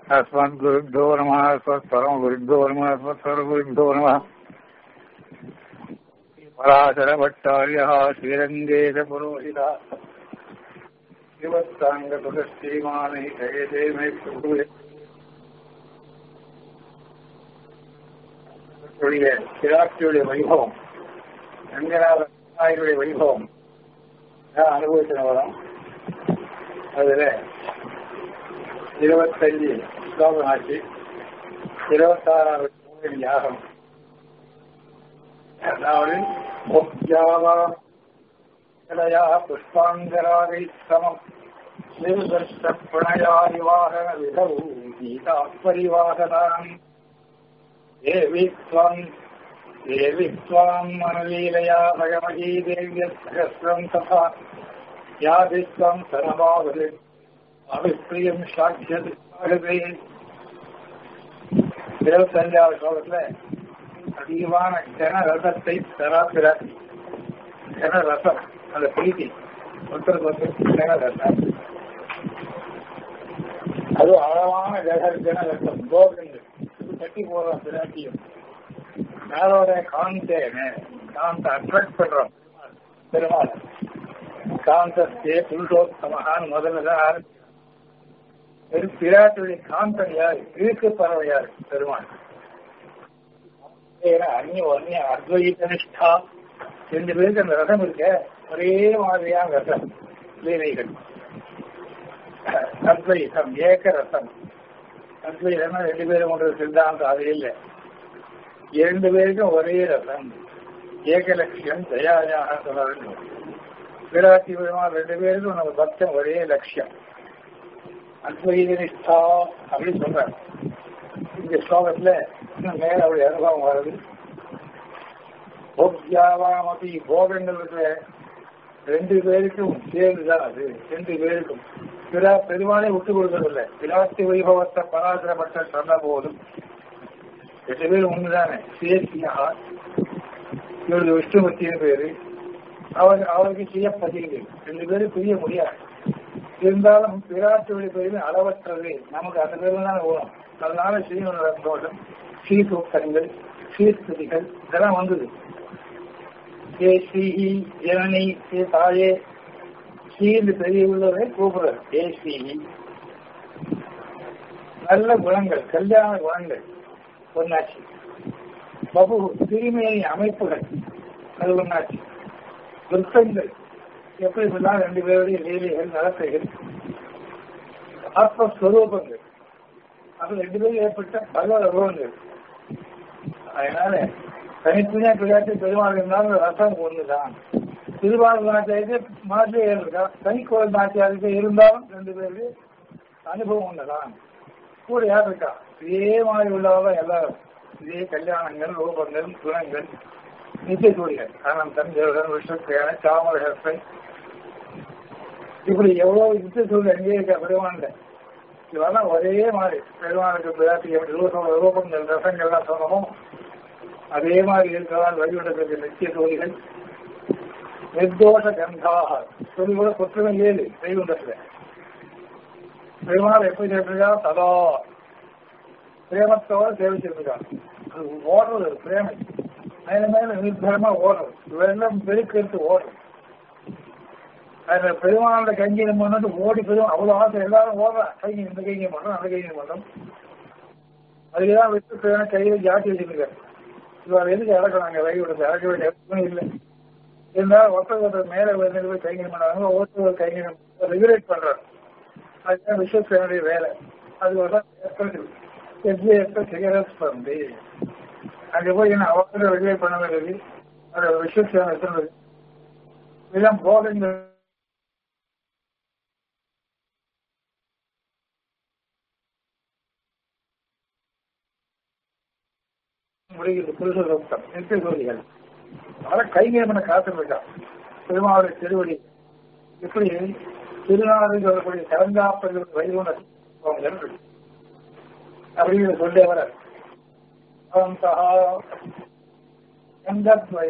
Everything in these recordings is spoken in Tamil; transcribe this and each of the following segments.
अस्मद्गुरुभ्यो नमः अस्मत्परमगुरुभ्यो नमः अस्मत्सर्वगुरुभ्यो नमः पराशरभट्टार्यः श्रीरङ्गेशपुरोहितः शिवत्साङ्गसुगश्रीमानै जयते मे प्रभुवे சிராட்சியுடைய வைபவம் ரங்கநாத நாயருடைய வைபவம் அனுபவத்தில் வரும் அதுல இருபத்தஞ்சு ஸ்லோகம் ஆச்சு இருபத்தாறாவது யாகம் அதாவது முக்யாவா புஷ்பாங்கராகை சமம் நிர்தர்ஷணயாதிவாகன விதவு கீதா பரிவாகதாம் தேவி त्वम् देवि त्वाम् मनलीलया भगवती देव्यसहस्रम् तथा यादि त्वम् सरमावधि அபிப்பிரியம் சாட்சியது இருபத்தஞ்சாவது ஸ்லோகத்துல அதிகமான ஜன ரசத்தை தராப்பிற ஜன ரசம் அந்த பிரீத்தி ஒருத்தருக்கு ஒருத்தர் ஜன ரசம் அது ஆழமான ஜன ஜன ரசம் கோபங்கள் கட்டி போடுறோம் பிராட்டியும் யாரோட காந்தேன காந்த அட்ராக்ட் பண்றோம் பெருமாள் காந்தஸ்தே புருஷோத்தமகான்னு முதல்ல தான் ஆரம்பிச்சு வெறும் பிராட்டுடைய காந்தன் யார் இருக்கு பறவை யார் பெருமாள் அந்நிய ஒன்னிய அத்வைத நிஷ்டா ரெண்டு பேருக்கு அந்த ரசம் இருக்க ஒரே மாதிரியான ரசம் லீலைகள் அத்வைதம் ஏக ரசம் அத்வைதம் ரெண்டு பேரும் ஒன்று சித்தாந்தம் அது இல்லை இரண்டு பேருக்கும் ஒரே ரசம் ஏகலட்சியம் தயாரியாக சொல்ல வேண்டும் விராட்டி பெருமாள் ரெண்டு பேருக்கும் நம்ம பக்தம் ஒரே லட்சியம் அத்வைத நிஷ்டா அப்படின்னு சொல்றாரு இந்த ஸ்லோகத்துல இன்னும் மேல அவருடைய அனுபவம் வருது போக்யாவாமதி போகங்கள் இருக்கிற ரெண்டு பேருக்கும் சேர்ந்துதான் அது ரெண்டு பேருக்கும் பிறா பெருமானே விட்டு கொடுக்கறதில்லை பிராட்டி வைபவத்தை பராசரப்பட்ட சொன்ன போதும் ரெண்டு பேரும் ஒண்ணுதானே சேசியா இவருக்கு விஷ்ணுமத்தியின் பேரு அவர் அவருக்கு செய்யப்பட்டது ரெண்டு பேரும் பிரிய முடியாது இருந்தாலும் பிராட்டுடைய பெருமை அளவற்றது நமக்கு அந்த பெருமை தான் ஓடும் அதனால ஸ்ரீவனோட தோஷம் ஸ்ரீசூக்தங்கள் ஸ்ரீஸ்துதிகள் இதெல்லாம் வந்தது ஏ ஸ்ரீஹி ஜனனி ஏ தாயே ஸ்ரீந்து பெரிய உள்ளவரை கூப்பிடுறார் ஏ ஸ்ரீஹி நல்ல குணங்கள் கல்யாண குணங்கள் ஒன்னாச்சு பபு திருமேனி அமைப்புகள் அது ஒன்னாச்சு விருத்தங்கள் எப்படி சொன்னால் ரெண்டு பேருடைய லீலைகள் நடத்தைகள் ஆத்மஸ்வரூபங்கள் அது ரெண்டு பேரும் ஏற்பட்ட பல அனுபவங்கள் அதனால தனித்தனியா பிள்ளையாட்டு பெருமாள் இருந்தாலும் ரசம் ஒண்ணுதான் திருவாரூர் நாட்டியாருக்கு மாற்றி இருக்கா தனிக்கோவில் நாட்டியாருக்கு இருந்தாலும் ரெண்டு பேருக்கு அனுபவம் ஒண்ணுதான் கூட யார் இருக்கா இதே மாதிரி உள்ளவங்க எல்லாரும் இதே கல்யாணங்கள் ரூபங்கள் குணங்கள் நித்திய சூரியன் ஆனந்த் தஞ்சவுடன் விஷ்ணுக்கையான சாமரகத்தை இப்படி எவ்வளவு நித்திய சூரியன் எங்கே இருக்க பெருமாண்ட இதெல்லாம் ஒரே மாதிரி பெருமானுக்கு பிராட்டி எப்படி ரூபம் ரூபங்கள் ரசங்கள்லாம் சொன்னமோ அதே மாதிரி இருக்கிறால் வழிவிடக்கூடிய நித்திய சூரிகள் நிர்தோஷ கந்தாக சொல்லி கூட குற்றமே ஏழு வைகுண்டத்துல பெருமாள் எப்படி சேர்ந்திருக்கா சதா பிரேமத்தோட சேவிச்சிருக்கான் அது ஓடுறது பிரேமை மேல மேல நிர்பரமா ஓடுறது வெள்ளம் பெருக்கெடுத்து ஓடுறது அதுல பெருமாளோட கைங்கரியம் பண்ணிட்டு ஓடி பெரும் அவ்வளவு ஆசை எல்லாரும் ஓடுறான் கைங்க இந்த கைங்க பண்றோம் அந்த கைங்க பண்றோம் அதுக்குதான் விட்டு கையில ஜாட்டி வச்சிருக்காரு இவர் எதுக்கு இறக்குறாங்க வழி விடுறது இறக்க வேண்டிய இடத்துமே இல்லை இருந்தாலும் ஒருத்தர் ஒருத்தர் மேல வந்து போய் கைங்கரியம் பண்ணாங்க ஒருத்தர் கைங்கரியம் ரெகுலேட் பண்றாரு அதுதான் விஸ்வசேனுடைய வேலை அது ஒரு எப்படி எப்ப சிகரெட் பண்ணி அங்க போய் என்ன அவசரம் ரெகுலேட் பண்ண வேண்டியது அது விஸ்வசேனை சொன்னது இதெல்லாம் போகங்கள் முடிகிறது புருஷ சொத்தம் நித்திய சோதிகள் அவரை கைங்கேமனை காத்திருக்கான் பெருமாவுடைய திருவடி எப்படி திருநாடு சொல்லக்கூடிய கலந்தாப்பர்கள் வைகுணர் அப்படின்னு சொல்லி வர கந்தத்வய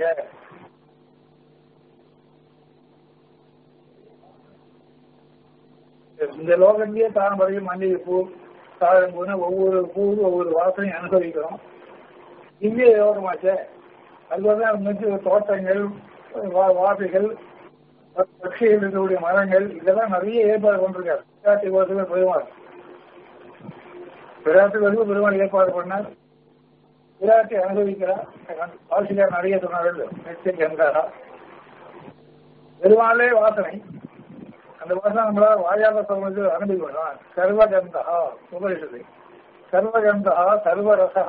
இந்த லோகத்திலேயே தான் வரையும் மல்லிகை பூ தாழம்பூன்னு ஒவ்வொரு பூவும் ஒவ்வொரு வாசனையும் அனுபவிக்கிறோம் திவ்ய யோகமாச்சே அதுதான் மிக தோட்டங்கள் வா- வாசைகள் பட்சிகள் இருக்கக்கூடிய மரங்கள் இதெல்லாம் நிறைய ஏற்பாடு கொண்டிருக்காரு பிராட்டி கோசமே பெருமாள் பிராட்டி கோசமே பெருமாள் ஏற்பாடு பண்ணார் பிராட்டி அனுபவிக்கிறார் ஆசிரியர் நிறைய சொன்னார்கள் நிச்சய கந்தாரா பெருமாளே வாசனை அந்த வாசனை நம்மளால வாயாத சொல்றது அனுபவிக்கணும் சர்வகந்தா உபரிஷது சர்வகந்தா சர்வரசா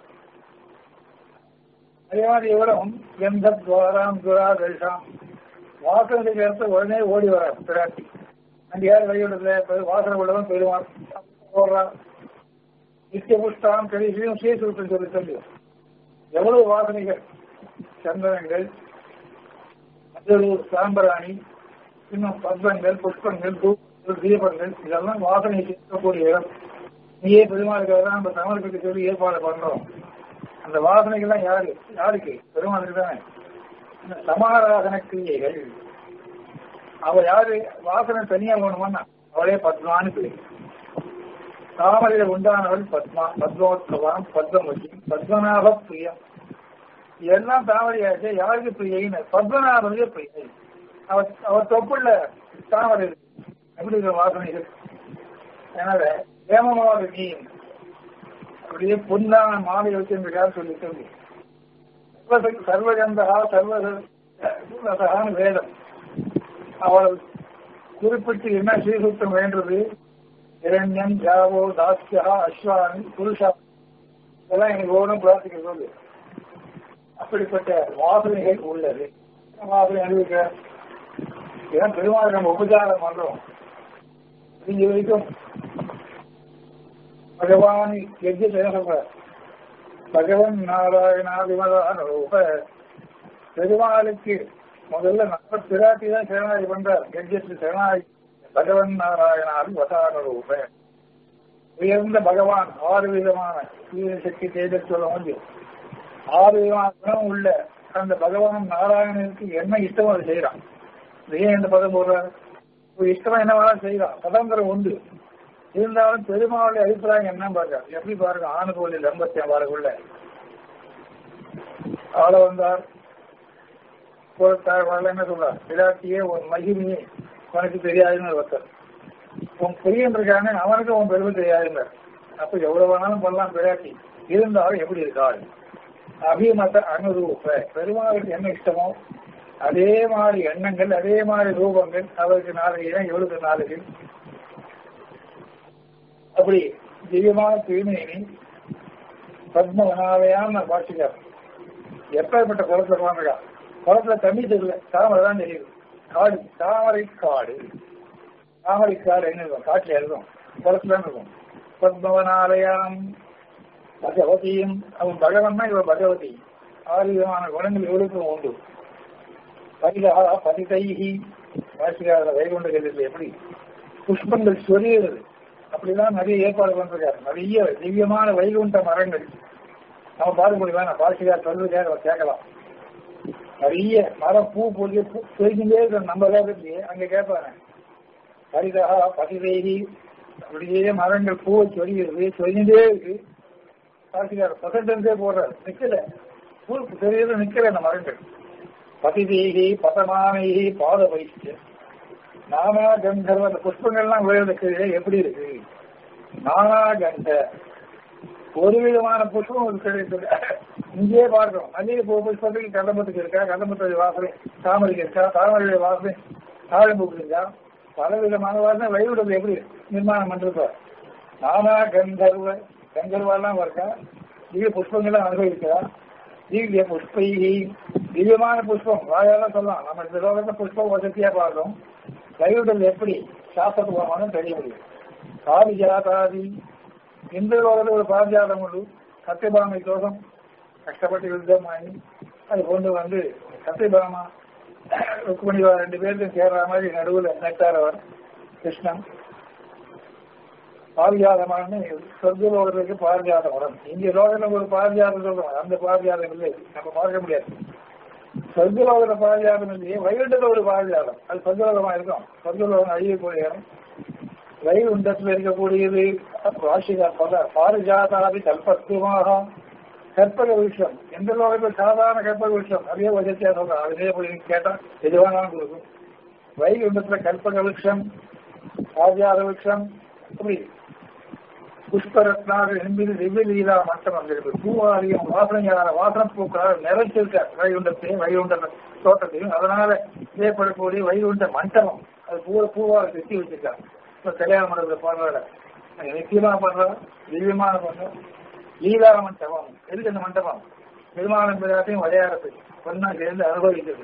அதே மாதிரி இவரும் எந்த துவாராம் துரா தரிசாம் வாசனைக்கு எடுத்து உடனே ஓடி வர பிராட்டி அங்க யார் வழிவிடல வாசனை உள்ளவன் பெருமாள் ஓடுறான் நித்திய புஷ்டாம் கடைசியும் சீசுத்தம் சொல்லி சொல்லி எவ்வளவு வாசனைகள் சந்தனங்கள் மற்றொரு சாம்பராணி இன்னும் பத்மங்கள் புஷ்பங்கள் பூக்கள் தீபங்கள் இதெல்லாம் வாசனை இருக்கக்கூடிய இடம் நீயே பெருமாளுக்காக தான் நம்ம தமிழுக்கு சொல்லி ஏற்பாடு பண்றோம் அந்த வாசனைகள்லாம் யாரு யாருக்கு பெருமாளுக்கு தானே இந்த சமாராதன கிரியைகள் அவ யாரு வாசனை தனியா வேணுமான்னா அவளே பத்மானு பேரு தாமரையில உண்டானவள் பத்மா பத்மோத்சவம் பத்மவதி பத்மநாப பிரியம் எல்லாம் தாமரையாச்சு யாருக்கு பிரியைன்னு பத்மநாபனுக்கு பிரியை அவர் அவர் தொப்புள்ள தாமரை இருக்கு. எப்படி இருக்கிற வாசனைகள் எனவே ஏமமாவது நீ அப்படியே பொன்னான மாலை வச்சிருக்காரு சொல்லி சொல்லி சர்வ- சர்வகந்தகா சர்வரசகான வேதம் அவள் குறிப்பிட்டு என்ன ஸ்ரீசூத்தம் வேண்டது இரண்யம் ஜாவோ தாஸ்யா அஸ்வானி புருஷா இதெல்லாம் எனக்கு ஓடும் பிரார்த்திக்க சொல்லு அப்படிப்பட்ட வாசனைகள் உள்ளது வாசனை அறிவிக்க ஏன் பெருமாள் நம்ம உபச்சாரம் பண்றோம் இங்க வரைக்கும் பகவான் எஜ்ஜத்தை என்ன சொல்ற பகவன் நாராயணா விமலான ரூப பெருமாளுக்கு முதல்ல நம்ம பிராட்டி தான் சரணாகி பண்றார் எஜ்ஜத்து சரணாகி பகவன் நாராயணாதி வசான ரூப உயர்ந்த பகவான் ஆறு விதமான சூரிய சக்தி தேஜஸ் சொல்ல முடியும் ஆறு விதமான குணம் உள்ள அந்த பகவான் நாராயணனுக்கு என்ன இஷ்டமோ அதை செய்யறான் ஏன் இந்த பதம் போடுறாரு ஒரு இஷ்டமா என்ன வேணாலும் செய்யலாம் சுதந்திரம் உண்டு இருந்தாலும் பெருமாளுடைய அபிப்பிராயம் என்ன பாருங்க எப்படி பாருங்க ஆணுகோலில் எண்பத்தி ஆறுக்குள்ள ஆள வந்தார் கோலத்தார் வரல என்ன சொல்றார் விராட்டியே உன் மகிமையே உனக்கு தெரியாதுன்னு ஒருத்தர் உன் பிரியன் இருக்கானே அவனுக்கு உன் பெருமை தெரியாதுங்க அப்ப எவ்வளவு வேணாலும் பண்ணலாம் பிராட்டி இருந்தாலும் எப்படி இருக்காள் அபிமத அனுரூப பெருமாளுக்கு என்ன இஷ்டமோ அதே மாதிரி எண்ணங்கள் அதே மாதிரி ரூபங்கள் அவருக்கு நாளைக்கு எவ்வளவு நாளைக்கு அப்படி திவ்யமான தூய்மையினை பத்மவனாலயான பாஷிக்கார் எப்பேற்பட்ட குளத்துல உட்காந்துருக்கா குளத்துல தண்ணி தெரியல தாமரை தான் தெரியுது காடு தாமரை காடு தாமரை காடு என்ன இருக்கும் காட்டுல இருக்கும் குளத்துல தான் இருக்கும் பத்மவனாலயம் பகவதியும் அவன் பகவன் தான் இவன் பகவதி ஆறு விதமான குணங்கள் இவளுக்கும் உண்டு பதிலா பதிதைகி வாசிக்காத வைகுண்ட கதிரில் எப்படி புஷ்பங்கள் சொரியுறது அப்படிலாம் நிறைய ஏற்பாடு பண்றாரு நிறைய திவ்யமான வைகுண்ட மரங்கள் நம்ம பார்க்க முடியுமா பாசிகார் சொல்வதாக அவர் கேட்கலாம் நிறைய மரம் பூ பொழுது பொய்கிட்டே இருக்கிற நம்ம வேகத்திலேயே அங்க கேட்பாங்க பரிதா பதிதேகி அப்படியே மரங்கள் பூவை சொரிகிறது சொரிஞ்சுட்டே இருக்கு பாசிகார் பசண்டே போடுறாரு நிக்கல பூ தெரியுது நிக்கிற அந்த மரங்கள் பதிதேகி பதமானேகி பாத வைத்தியம் நானா கந்தர்வ அந்த புஷ்பங்கள்லாம் விழுதுக்கு எப்படி இருக்கு நானா கந்த ஒரு விதமான புஷ்பம் ஒரு கிடைத்தது இங்கேயே பார்க்கிறோம் மல்லிகை பூ புஷ்பத்துக்கு கதம்பத்துக்கு இருக்கா கதம்பத்து வாசனை தாமரைக்கு இருக்கா தாமரை வாசனை தாழம்பூக்கு இருக்கா பல விதமான வாசனை வழிவிடுறது எப்படி நிர்மாணம் பண்றப்ப நானா கந்தர்வ கந்தர்வெல்லாம் இருக்கா திவ்ய புஷ்பங்கள்லாம் அனுபவிக்கிறா திவ்ய புஷ்பை திவ்யமான புஷ்பம் வாயால சொல்லலாம் நம்ம இந்த லோகத்தை புஷ்பம் வசதியா பார்க்கிறோம் கைவிடல் எப்படி சாஸ்திரபூர்வமான தெரிய முடியும் பாரிஜாதாதி இந்த லோகத்தில் ஒரு பாரிஜாதம் உண்டு சத்தியபாமை தோஷம் கஷ்டப்பட்டு யுத்தமாகி அது கொண்டு வந்து சத்தியபாமா ருக்மணிவா ரெண்டு பேருக்கும் சேர்ற மாதிரி நடுவில் நட்டார் அவர் கிருஷ்ணன் பாரிஜாதமான சொர்க்க லோகத்துக்கு பாரிஜாதம் வரும் இங்க லோகத்துல ஒரு பாரிஜாதம் சொல்றோம் அந்த பாரிஜாதம் இல்லை நம்ம பார்க்க முடியாது சொர்க்கலோகத்துல பாரிஜாதம் இல்லையே வைகுண்டத்துல ஒரு பாரிஜாதம் அது சொர்க்கலோகமா இருக்கும் சொர்க்கலோகம் அழியக்கூடிய இடம் வைகுண்டத்தில் இருக்கக்கூடியது ராசிகா பல பாரிஜாதாதி கல்பத்துவமாக கற்பக விஷயம் எந்த லோகத்தில் சாதாரண கற்பக விஷயம் நிறைய வசதியா சொல்றேன் அதிலே போய் கேட்டா எது வேணாலும் கொடுக்கும் வைகுண்டத்துல கற்பக விஷம் ஆஜாத விஷம் அப்படி புஷ்பரத்னாக என்பது திவ்ய லீலா மட்டம் வந்திருக்கு பூவாரியம் வாசனையான வாசன பூக்களால் நிறைச்சிருக்க வைகுண்டத்தையும் வைகுண்ட தோட்டத்தையும் அதனால ஏற்படக்கூடிய வைகுண்ட மண்டபம் அது பூ பூவாக கட்டி வச்சிருக்காங்க இப்ப கல்யாண மண்டபத்தில் பாடுறாங்க நிச்சயமா பண்றோம் திவ்யமான பண்றோம் லீலா மண்டபம் எதுக்கு அந்த மண்டபம் பெருமாளம் பிள்ளையாட்டையும் விளையாடுறது பொண்ணா சேர்ந்து அனுபவிக்கிறது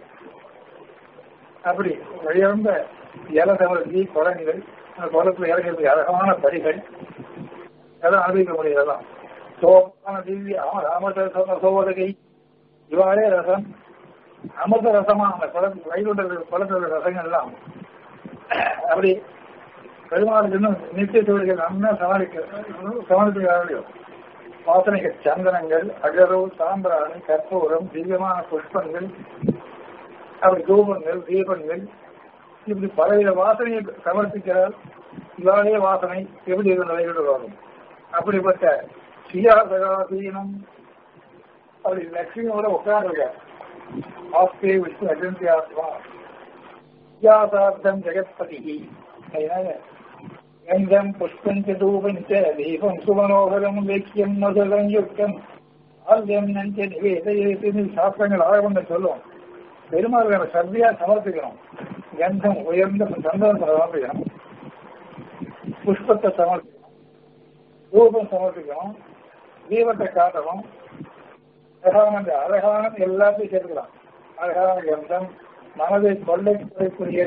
அப்படி வழியறந்த இலசவர்த்தி குரங்குகள் அந்த குளத்துல இறங்கிறதுக்கு அழகான படிகள் அதெல்லாம் அனுபவிக்க முடியாதான் சோமான திவ்ய அமர் அமர்த சோதகை இவாறே ரசம் அமிர்த ரசமா அந்த குளத்து வயலுடைய குளத்தோட ரசங்கள்லாம் அப்படி பெருமாளுக்கு இன்னும் நித்திய தொழில்கள் நல்லா சமாளிக்க சமாளிக்கிறார்களோ வாசனைகள் சந்தனங்கள் அகரவு சாம்பிராணி கற்பூரம் திவ்யமான புஷ்பங்கள் அப்படி தூபங்கள் தீபங்கள் இப்படி பலவித வாசனையை சமர்ப்பிக்கிறார் இவாளே வாசனை எப்படி இருந்த வரும் அப்படிப்பட்ட சியாசகாசீனம் அப்படி லட்சுமியோட உட்கார்ந்துருக்க ஆஸ்தே விஷ்ணு அஜந்தி ஆத்மா சியாசார்த்தம் ஜெகத்பதி அதனால கந்தம் புஷ்பஞ்ச தூபஞ்ச தீபம் சுமனோகரம் லட்சியம் மதுரம் யுக்தம் ஆல்யம் நஞ்ச நிவேதையேன்னு சாஸ்திரங்கள் ஆழவங்க சொல்லும் பெருமாள் சர்தியா சமர்ப்பிக்கணும் கந்தம் உயர்ந்த சந்தனம் சமர்ப்பிக்கணும் புஷ்பத்தை சமர்ப்பிக்கணும் ரூபம் சமர்ப்பிக்கணும் தீபத்தை காட்டணும் அழகான அழகான எல்லாத்தையும் சேர்க்கலாம் அழகான கந்தம் மனதை கொள்ளை கொள்ளக்கூடிய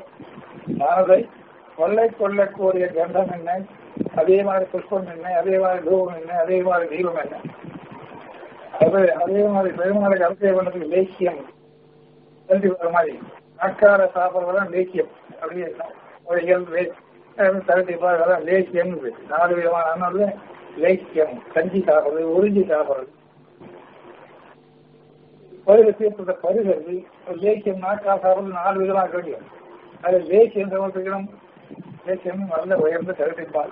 மனதை கொள்ளை கொள்ளக்கூடிய கந்தம் என்ன அதே மாதிரி புஷ்பம் என்ன அதே மாதிரி தூபம் என்ன அதே மாதிரி தீபம் என்ன அது அதே மாதிரி பெருமாளுக்கு அரசியல் பண்ணதுக்கு லேக்கியம் தெரிஞ்சு வர மாதிரி நாட்கார சாப்பிட்றதெல்லாம் லேக்கியம் அப்படியே ஒரு இயல்பு தரட்டி பார்க்கலாம் லேக்கியம் நாலு விதமான அண்ணால லேக்கியம் கஞ்சி சாப்பிடுறது உறிஞ்சி சாப்பிடுறது பருக தீர்ப்பத பருகிறது லேக்கியம் நாட்கா சாப்பிடுறது நாலு விதமாக கிடைக்கும் அது லேக்கியம் சமர்ப்பிக்கணும் லேக்கியம் நல்ல உயர்ந்த தரட்டிப்பால்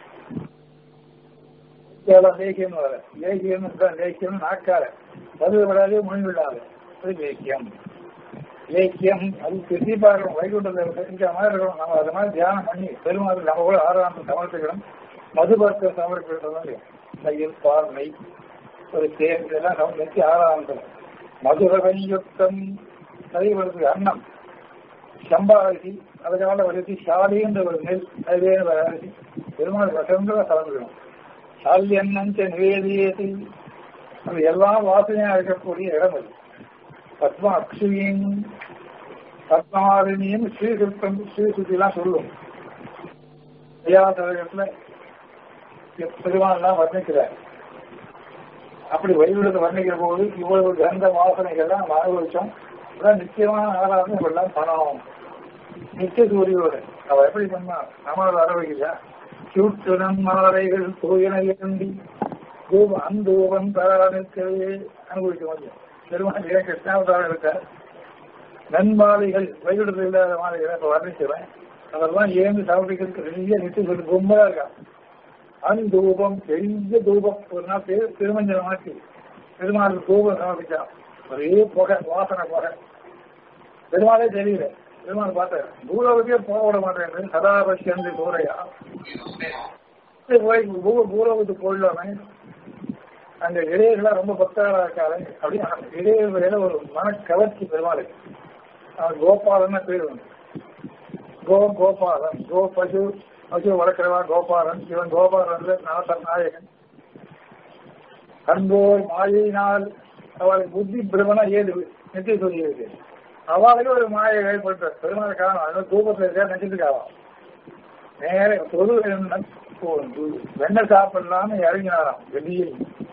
லேக்கியம் வர லேக்கியம் லேக்கியம் நாட்கார பருக விடாது மொழி விடாது அது லேக்கியம் லேக்கியம் அது திருத்தி பார்க்கணும் வைகுண்டத்தில் செஞ்ச மாதிரி இருக்கணும் நம்ம அது மாதிரி தியானம் பண்ணி பெருமாள் நம்ம கூட ஆராதனை சமர்ப்பிக்கணும் மதுபர்க்கம் சமர்ப்பிக்கணும் கையில் பார்வை ஒரு தேர் இதெல்லாம் சமர்ப்பிச்சு ஆராதனை மதுரகனியுக்தம் நதிவருக்கு அன்னம் சம்பா அரிசி அதுக்கால வலித்து சாலின்ற ஒரு நெல் அதுவே அரிசி பெருமாள் வசந்தா சமர்ப்பிக்கணும் சாலி அன்னஞ்ச நிவேதியத்தை அது எல்லாம் வாசனையா இருக்கக்கூடிய இடம் அது பத்ம அக்ஷியின் பத்மாரிணியும் ஸ்ரீகிருத்தம் ஸ்ரீசுத்திலாம் சொல்லும் ஐயாசகத்துல பெருமாள்லாம் வர்ணிக்கிறார் அப்படி வழிவிடத்தை வர்ணிக்கிற போது இவ்வளவு கந்த வாசனைகள்லாம் நம்ம அனுபவிச்சோம் அதான் நிச்சயமான ஆராதனை இவெல்லாம் பணம் நித்திய சூரியோடு அவ எப்படி பண்ணா நம்மளோட அனுபவிக்கிறா சூட்டுடன் மாலைகள் தூயன ஏந்தி தூபம் அந்தூபம் தரானுக்கிறது அனுபவிக்க முடியும் பெருமாள் கிருஷ்ணாவதாரம் இருக்கார் நன்மாலைகள் வழிவிடுதல் இல்லாத மாலைகளை இப்ப வர்ணிக்கிறேன் அதெல்லாம் ஏந்து சமர்ப்பிக்கிறதுக்கு பெரிய நிட்டு சொல்லி கும்பலா இருக்கா அந்தூபம் பெரிய தூபம் ஒரு நாள் பேர் திருமஞ்சனம் ஆச்சு பெருமாள் தூபம் சமர்ப்பிச்சா ஒரே புகை வாசனை புகை பெருமாளே தெரியல பெருமாள் பார்த்தாரு பூலோகத்தையே போக விட மாட்டேன் சதாபட்சி சூறையா போய் பூலோகத்துக்கு போயிடலாமே அந்த இடையர்களா ரொம்ப பக்தர்களா இருக்காரு அப்படி இடையர்களில ஒரு மன கவர்ச்சி பெருமாளுக்கு அவன் கோபாலன் பேர் வந்து கோ கோபாலன் கோ பசு பசு வளர்க்கிறவா கோபாலன் இவன் கோபாலன் நாசர் நாயகன் அன்போர் மாயினால் அவளுக்கு புத்தி பிரமனா ஏது நித்திய சொல்லி இருக்கு அவளுக்கு ஒரு மாயை ஏற்பட்ட பெருமாள் காரணம் அது தூபத்தில் இருக்கா நினைச்சிருக்காவா நேர பொது வெண்ணெய் சாப்பிடலாம்னு இறங்கினாராம் வெளியே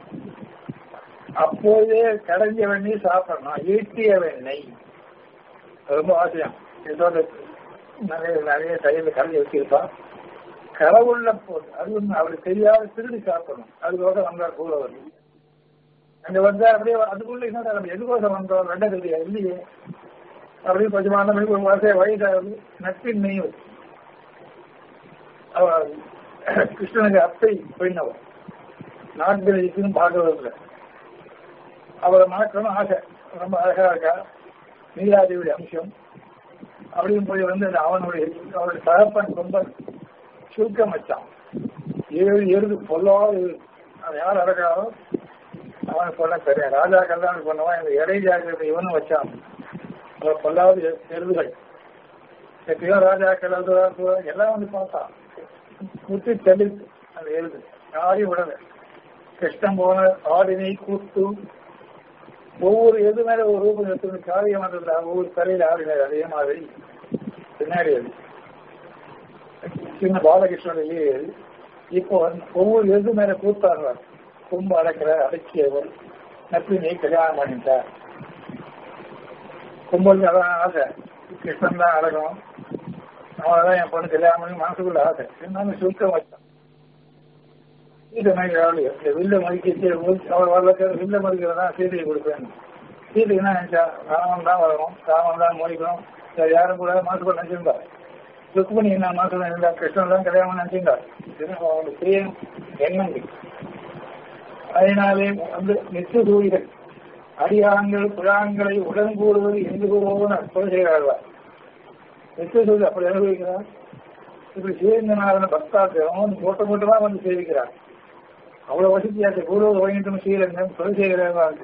அப்போதே கடைஞ்ச வெண்ணெய் சாப்பிடணும் ஈட்டிய வெண்ணெய் ரொம்ப ஆசையம் இதோட நிறைய நிறைய கையில் கலந்து வச்சிருப்பா கடவுள்ல போது அது ஒண்ணு அவருக்கு தெரியாத திருடி சாப்பிடணும் அதுக்கோட வந்தார் கூட வந்து அங்க வந்தா அப்படியே அதுக்குள்ள என்ன நம்ம எதுக்கோசம் வந்தோம் வெண்ணெய் தெரியா இல்லையே அப்படியே கொஞ்சமான மணிக்கு ஒரு மாசம் வயசாகுது நட்பின் நெய் அவர் கிருஷ்ணனுக்கு அத்தை பெண்ணவர் நாட்கள் இருக்குன்னு பார்க்கறதில்லை அவரை மணக்கணும் ஆசை ரொம்ப அழகா இருக்கா நீலாதேவியுடைய அம்சம் அப்படின்னு போய் வந்து அந்த அவனுடைய அவருடைய தகப்பன் ரொம்ப சுருக்கம் வச்சான் ஏழு எருது பொல்லாத அதை யார் அடக்காரோ அவன் சொன்ன தெரியும் ராஜா கல்யாணம் பண்ணுவான் இந்த இறை ஜாக்கிரதை இவனும் வச்சான் அவர் பொல்லாத எருதுகள் எப்படியோ ராஜா கல்யாணம் எல்லாம் வந்து பார்த்தான் முத்தி தெளித்து அந்த எருது யாரையும் விடல கிருஷ்ணன் போன ஆடினை கூத்து ஒவ்வொரு எது மேல ஒரு ரூபம் எடுத்து காரியம் வந்ததுல ஒவ்வொரு கரையில் ஆடினார் அதே மாதிரி பின்னாடி அது சின்ன பாலகிருஷ்ணன் இப்போ ஒவ்வொரு எது மேல கூத்தாடுறார் கும்ப அடக்கிற அடக்கியவர் நப்பினை கல்யாணம் பண்ணிட்டார் கும்பலுக்கு அதான் ஆசை கிருஷ்ணன் தான் அடக்கணும் அவன் என் பொண்ணு கல்யாணம் பண்ணி மனசுக்குள்ள ஆசை இருந்தாலும் சுருக்கம் வச்சான் இது இந்த வில்ல மதிக்க அவர் வரல வில்ல மதிக்கிறதா சீதையை கொடுப்பேன் சீதைக்கு என்ன நினைச்சா ராமன் தான் வரணும் ராமன் தான் மோதிக்கணும் யாரும் கூட மனசுக்குள்ள நினைச்சிருந்தா ருக்மணி என்ன மனசுல இருந்தா கிருஷ்ணன் தான் கல்யாணம் நினைச்சிருந்தா அவனுக்கு பெரிய எண்ணம் அதனாலே வந்து நித்திய சூழிகள் அடியாங்கள் புறாங்களை உடன் கூடுவது என்று கூறுவோம் அற்புதம் செய்கிறார்கள் நித்திய சூழி அப்படி அனுபவிக்கிறார் இப்படி சிவங்கநாதன பக்தாத்திரம் மூட்டை மூட்டமா வந்து சேவிக்கிறார் அவ்வளவு வசதியாச்சு கூடுவது வைகிட்டும் ஸ்ரீரங்கம் குலசேகராக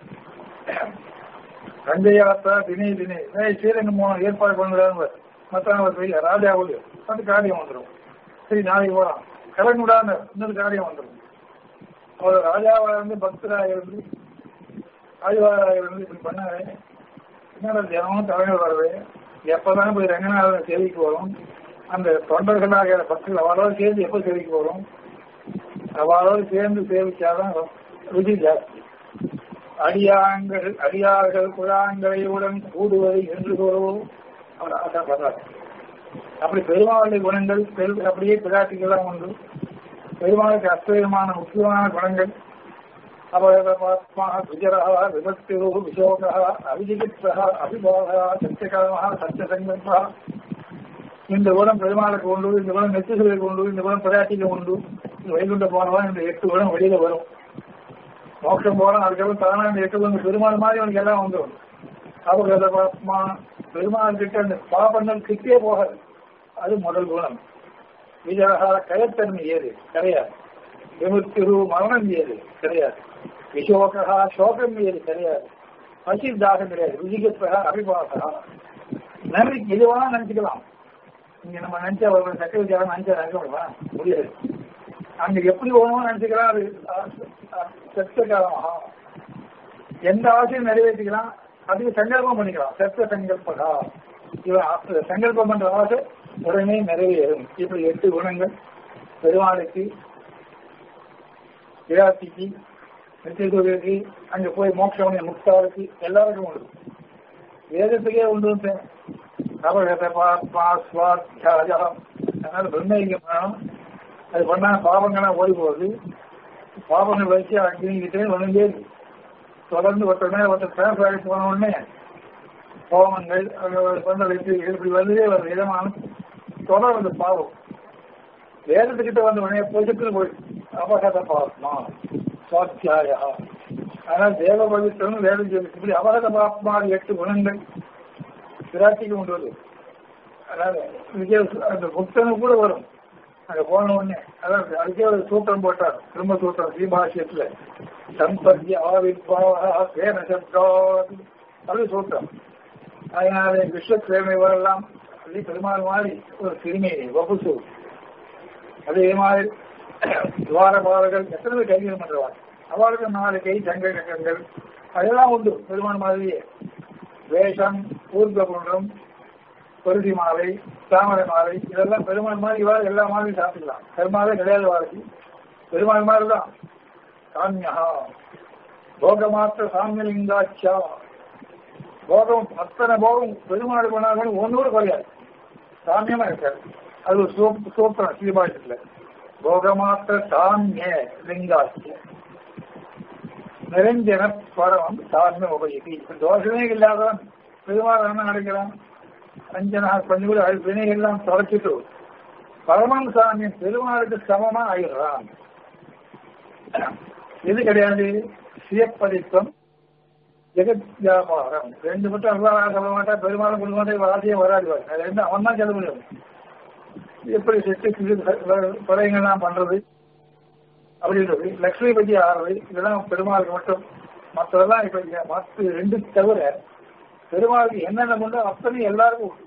தஞ்சையாத்தா தினை தினை ஸ்ரீரங்கம் போனோம் ஏற்பாடு பண்ணுறாங்க மற்றவங்க போய் ராஜா ஒளி வந்து காரியம் வந்துடும் சரி நாளைக்கு போகலாம் கலந்து விடாம இன்னொரு காரியம் வந்துடும் அவர் ராஜாவா இருந்து பக்தராக இருந்து ஆழ்வாராக இருந்து இப்படி பண்ணாரு என்னடா தினமும் தலைவர் வருது எப்பதான் போய் ரங்கநாதன் சேவைக்கு வரும் அந்த தொண்டர்களாக பக்தர்கள் அவளோடு சேர்ந்து எப்போ சேவைக்கு வரும் அவளோடு சேர்ந்து சேவிச்சாதான் ருதி ஜாஸ்தி அடியாங்கள் அடியார்கள் குழாங்களையுடன் கூடுவது என்று கூறவும் அவர் ஆசைப்படுறார் அப்படி பெருமாளுடைய குணங்கள் பெரு அப்படியே பிராட்டிகள்லாம் உண்டு பெருமாளுக்கு அற்புதமான முக்கியமான குணங்கள் அபயபாத்மா விஜரா விபக்திரு விசோகா அவிஜிகித்ரா அபிபோகா சத்தியகாலமா சத்தியசங்கல்பா இந்த குணம் பெருமாளுக்கு உண்டு இந்த குணம் நெத்திகளுக்கு உண்டு இந்த குணம் பிராட்டிக்கு உண்டு வைகுண்ட போனவா இந்த எட்டு குணம் வெளியில வரும் மோட்சம் போனா அதுக்கப்புறம் தானா இந்த எட்டு குணம் பெருமாள் மாதிரி அவனுக்கு எல்லாம் வந்துடும் அபகதபாத்மா பெருமாள் கிட்ட அந்த பாபங்கள் கிட்டே போகாது அது முதல் குணம் விஜயகா கயத்தன்மை ஏது கிடையாது விமுத்திரு மரணம் ஏது கிடையாது விசோகா சோகம் ஏது கிடையாது பசி தாகம் கிடையாது ருஜிகத்வா அபிபாசா நன்றி இதுவா நினைச்சுக்கலாம் இங்க நம்ம நினைச்சா ஒரு சக்கர விசாரம் நினைச்சா நினைக்க முடியுமா முடியாது அங்க எப்படி போகணும்னு நினைச்சுக்கலாம் அது சத்த காலமா எந்த ஆசையும் நிறைவேற்றிக்கலாம் அதுக்கு சங்கல்பம் பண்ணிக்கலாம் சத்த சங்கல்பகா இவன் சங்கல்பம் பண்ற ஆசை உடனே நிறைவேறும் இப்படி எட்டு குணங்கள் பெருமாளுக்கு விராட்டிக்கு நித்தியகுருக்கு அங்க போய் மோட்சம் முக்தாவுக்கு எல்லாருக்கும் உண்டு வேதத்துக்கே உண்டு நவகத பாத்மா சுவாத்தியாயம் அதனால பிரம்மயக்கம் பண்ணணும் அது பண்ணா பாவங்கள்லாம் ஓடி போகுது பாவங்கள் வச்சு அக்னிக்கிட்டே வந்துட்டே இருக்கு தொடர்ந்து ஒருத்தர் மேல ஒருத்தர் டிரான்ஸ்ஃபர் ஆகி போன உடனே கோபங்கள் சொந்த வெற்றிகள் இப்படி வந்துட்டே வருது இதமான தொடர் வந்து பாவம் வேதத்துக்கிட்ட வந்த உடனே பொதுக்குன்னு போய் அபகத பாத்மா சுவாத்தியாயா ஆனால் தேவ பவித்திரம் வேதம் சொல்லி இப்படி அபகத பாத்மா எட்டு குணங்கள் விராட்டிக்கு கொண்டு வருது அதாவது விஜய அந்த புத்தனு கூட வரும் அங்க போன உடனே அதாவது அதுக்கே ஒரு சூத்திரம் போட்டார் திரும்ப சூத்திரம் ஸ்ரீபாஷ்யத்துல சம்பத்திய ஆவிர்பாவா வேன சப்தாத் அது சூத்திரம் அதனால விஸ்வக்கிரமை வரலாம் அப்படி பெருமாள் மாதிரி ஒரு சிறுமி வகுசு அதே மாதிரி துவாரபாலர்கள் எத்தனை பேர் கைகள் பண்றவார் அவளுக்கு நாலு கை சங்க கக்கங்கள் அதெல்லாம் உண்டு பெருமாள் மாதிரியே வேஷம் ஊர்க குன்றம் பருதி மாலை தாமரை மாலை இதெல்லாம் பெருமாள் மாதிரி இவாள் எல்லா மாதிரியும் சாப்பிடலாம் பெருமாளே கிடையாது வாழ்க்கை பெருமாள் மாதிரி தான் சாமியா போகமாத்திர சாமியலிங்காட்சியா போகம் அத்தனை போகம் பெருமாள் பண்ணாலும் ஒன்று கூட குறையாது சாமியமா இருக்காது அது ஒரு சூப் சூத்திரம் ஸ்ரீபாஷத்துல போகமாத்திர சாமிய லிங்காட்சிய நிரஞ்சன பரம் சாமிய உபயோகி தோஷமே இல்லாதவன் பெருமாள் என்ன நடக்கிறான் அஞ்சனா கொஞ்சம் கூட அது வினைகள்லாம் தொலைச்சிட்டு பரமன் சாமியின் பெருமாளுக்கு சமமா ஆயிடுறான் இது கிடையாது சுயப்பதித்தம் ஜெகத் வியாபாரம் ரெண்டு மட்டும் அல்லாஹ் சொல்ல மாட்டா பெருமாளும் கொடுக்க மாட்டேன் வாசியே வராது அது ரெண்டு அவன் தான் சொல்ல முடியும் எப்படி சிட்டு குறைங்கள்லாம் பண்றது அப்படின்றது லட்சுமி பத்தி ஆடுறது இதெல்லாம் பெருமாளுக்கு மட்டும் மற்றதெல்லாம் இப்ப இங்க மற்ற ரெண்டு தவிர பெருமாளுக்கு என்னென்ன உண்டோ அத்தனை எல்லாருக்கும் உண்டு.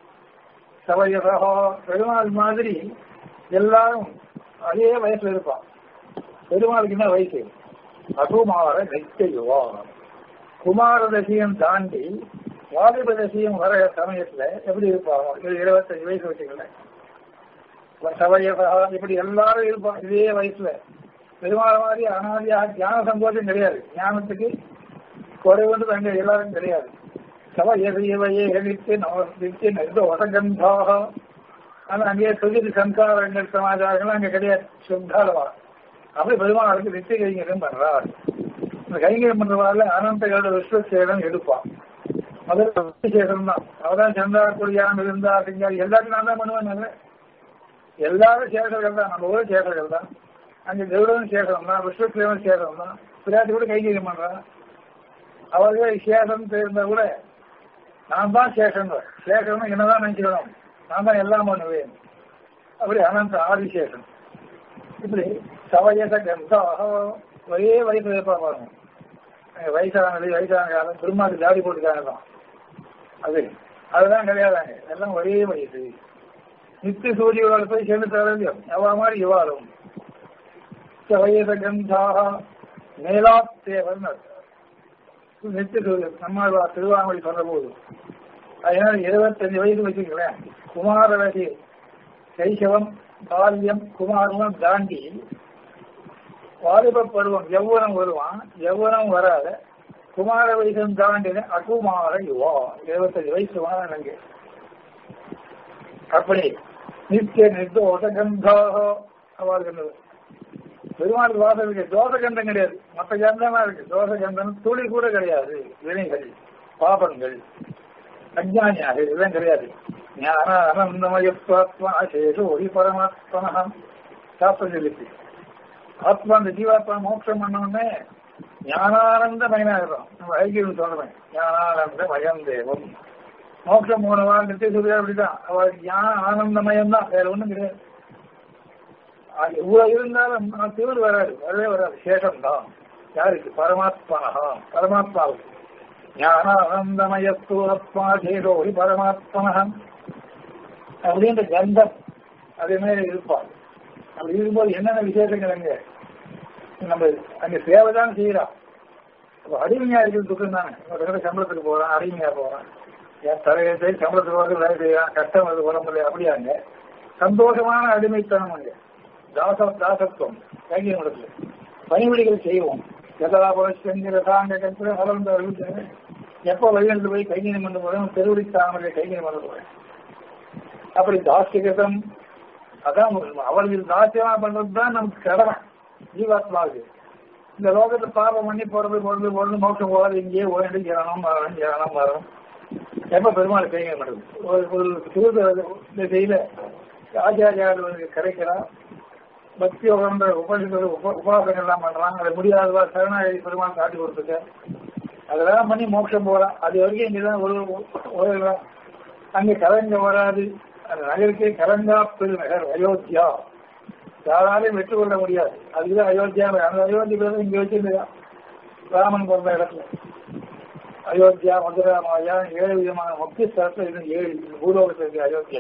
சபையதோ பெருமாள் மாதிரி எல்லாரும் அதே வயசுல இருப்பான் பெருமாளுக்கு என்ன வயசு அகுமார நெத்தையுவா குமார தசியம் தாண்டி வாலிப தசியம் வர சமயத்துல எப்படி இருப்பாங்க ஒரு இருபத்தஞ்சு வயசு வச்சுக்கல சபையதா இப்படி எல்லாரும் இருப்பான் இதே வயசுல பெருமாள் மாதிரி அனாதியா ஞான சந்தோஷம் கிடையாது ஞானத்துக்கு குறைவுன்றது அங்க எல்லாரும் கிடையாது சபையதையவையே எழுத்து நமஸ்தித்து நெருந்த வசகந்தாக ஆனா அங்கேயே சொல்லி சம்சாரங்கள் சமாச்சாரங்கள் அங்க கிடையாது சுத்தாலவா அப்படி பெருமாளுக்கு நித்திய கைங்கரியம் பண்றார் இந்த கைங்கரியம் பண்றவாள் அனந்தகளோட விஸ்வசேடம் எடுப்பான் முதல்ல விசேஷம் தான் அவதான் சந்தா குடியான் இருந்தா சிங்காரி எல்லாத்தையும் நான் தான் பண்ணுவேன் எல்லாரும் சேஷர்கள் தான் நம்ம ஊர் சேஷர்கள் தான் அங்க கௌரவம் சேஷம் தான் விஸ்வசேவன் சேஷம் தான் பிராட்டி கூட கைங்கரியம் பண்றான் அவர்கள் சேஷம் தெரிந்த கூட நான் தான் சேஷன் சேஷன் என்னதான் நினைச்சுக்கணும் நான் தான் எல்லாம் பண்ணுவேன் அப்படி அனந்த ஆதிசேஷன் இப்படி சவயச கந்தாக ஒரே வயசுல இருப்பா பாருங்க வயசானது வயசான காலம் திருமாக்கு ஜாடி போட்டுக்காங்க தான் அது அதுதான் கிடையாதாங்க எல்லாம் ஒரே வயசு நித்திய சூரியோட போய் சேர்ந்து தரலையும் எவ்வளோ மாதிரி இவாளும் வயச கந்தாக மேலா தேவன் நித்திய சூரியன் நம்மாழ்வா திருவாமொழி சொல்ற போது அதனால இருபத்தஞ்சு வயசு வச்சுக்கிறேன் குமார வயசு சைசவம் பால்யம் குமாரம் தாண்டி வாலிப பருவம் எவ்வளம் வருவான் எவ்வளம் வராத குமார வயசம் தாண்டின அகுமார யுவா இருபத்தஞ்சு வயசு எனக்கு அப்படி நித்திய நிர்தோஷ கந்தாக அவர்கள் பெருமாள் வாசம் இருக்கு தோச கந்தம் கிடையாது மற்ற கந்தமா இருக்கு தோச கந்தம் துளி கூட கிடையாது வினைகள் பாபங்கள் அஜானியாக இதெல்லாம் கிடையாது ஞானானந்தமயத்வாத்மா சேஷு ஒளி பரமாத்மனம் சாஸ்திரம் சொல்லிச்சு ஆத்மா அந்த ஜீவாத்மா மோட்சம் பண்ணோடனே ஞானானந்த மயனாகிறோம் நம்ம ஐக்கியம் சொல்றேன் ஞானானந்த மயம் தேவம் மோட்சம் போனவா நித்திய சொல்லியா அப்படிதான் அவள் ஞான ஆனந்தமயம் தான் வேற ஒண்ணும் கிடையாது அது இவ்வளவு இருந்தாலும் தீவிர வராது வரவே வராது சேஷம் தான் யாருக்கு பரமாத்மனா பரமாத்மாவுக்கு ஞானானந்தமயத்து ஆத்மா சேஷோரி பரமாத்மனம் அப்படின்ற கந்தம் அதே மாதிரி இருப்பாள் அப்படி இருக்கும்போது என்னென்ன விசேஷங்கள் அங்க நம்ம அங்க சேவை தான் செய்யறோம் அப்ப அடிமையா இருக்கிறது துக்கம் தானே ஒரு தடவை சம்பளத்துக்கு போறான் அடிமையா போறான் என் தலையை சம்பளத்துக்கு வந்து வேலை செய்யறான் கஷ்டம் வந்து உடம்புல அப்படியாங்க சந்தோஷமான அடிமைத்தனம் அங்க தாச தாசத்துவம் கைகிய இடத்துல பணிவிடைகள் செய்வோம் எதலாபுரம் செஞ்சு ரசாங்க கற்று வளர்ந்து அறிவிச்சாங்க எப்போ வழிநடந்து போய் கைங்கரியம் பண்ண போறேன் தெருவடி தாமரை கைங்கரியம் பண்ண போறேன் அப்படி தாஸ்திகதம் அதான் அவர்கள் தாசியமா பண்றதுதான் நமக்கு கடமை ஜீவாத்மாவுக்கு இந்த லோகத்தை பாவம் பண்ணி போறது போறது போறது மோட்சம் போகாது இங்கேயே ஓடி ஜனனம் மரணம் ஜனனம் மரணம் எப்ப பெருமாள் கைங்க பண்ணுறது ஒரு ஒரு சிறு திசையில ஆச்சாரியார்களுக்கு கிடைக்கிறா பக்தி உகந்த உபனிஷத்து உப உபாசனை எல்லாம் பண்றாங்க அது முடியாதவா சரணாகி பெருமாள் காட்டி கொடுத்துருக்க அதெல்லாம் பண்ணி மோட்சம் போகலாம் அது வரைக்கும் இங்கதான் ஒரு ஒரு அங்க கலங்க வராது அந்த நகருக்கே கலங்கா பெருநகர் அயோத்தியா யாராலையும் வெற்றி கொள்ள முடியாது அதுக்குதான் அயோத்தியா அந்த அயோத்தி பேர் இங்க வச்சிருந்தா ராமன் பிறந்த இடத்துல அயோத்தியா மதுரா மாயா ஏழு விதமான முக்கிய ஸ்தலத்துல இது ஏழு பூலோகத்தில் இருக்கு அயோத்தியா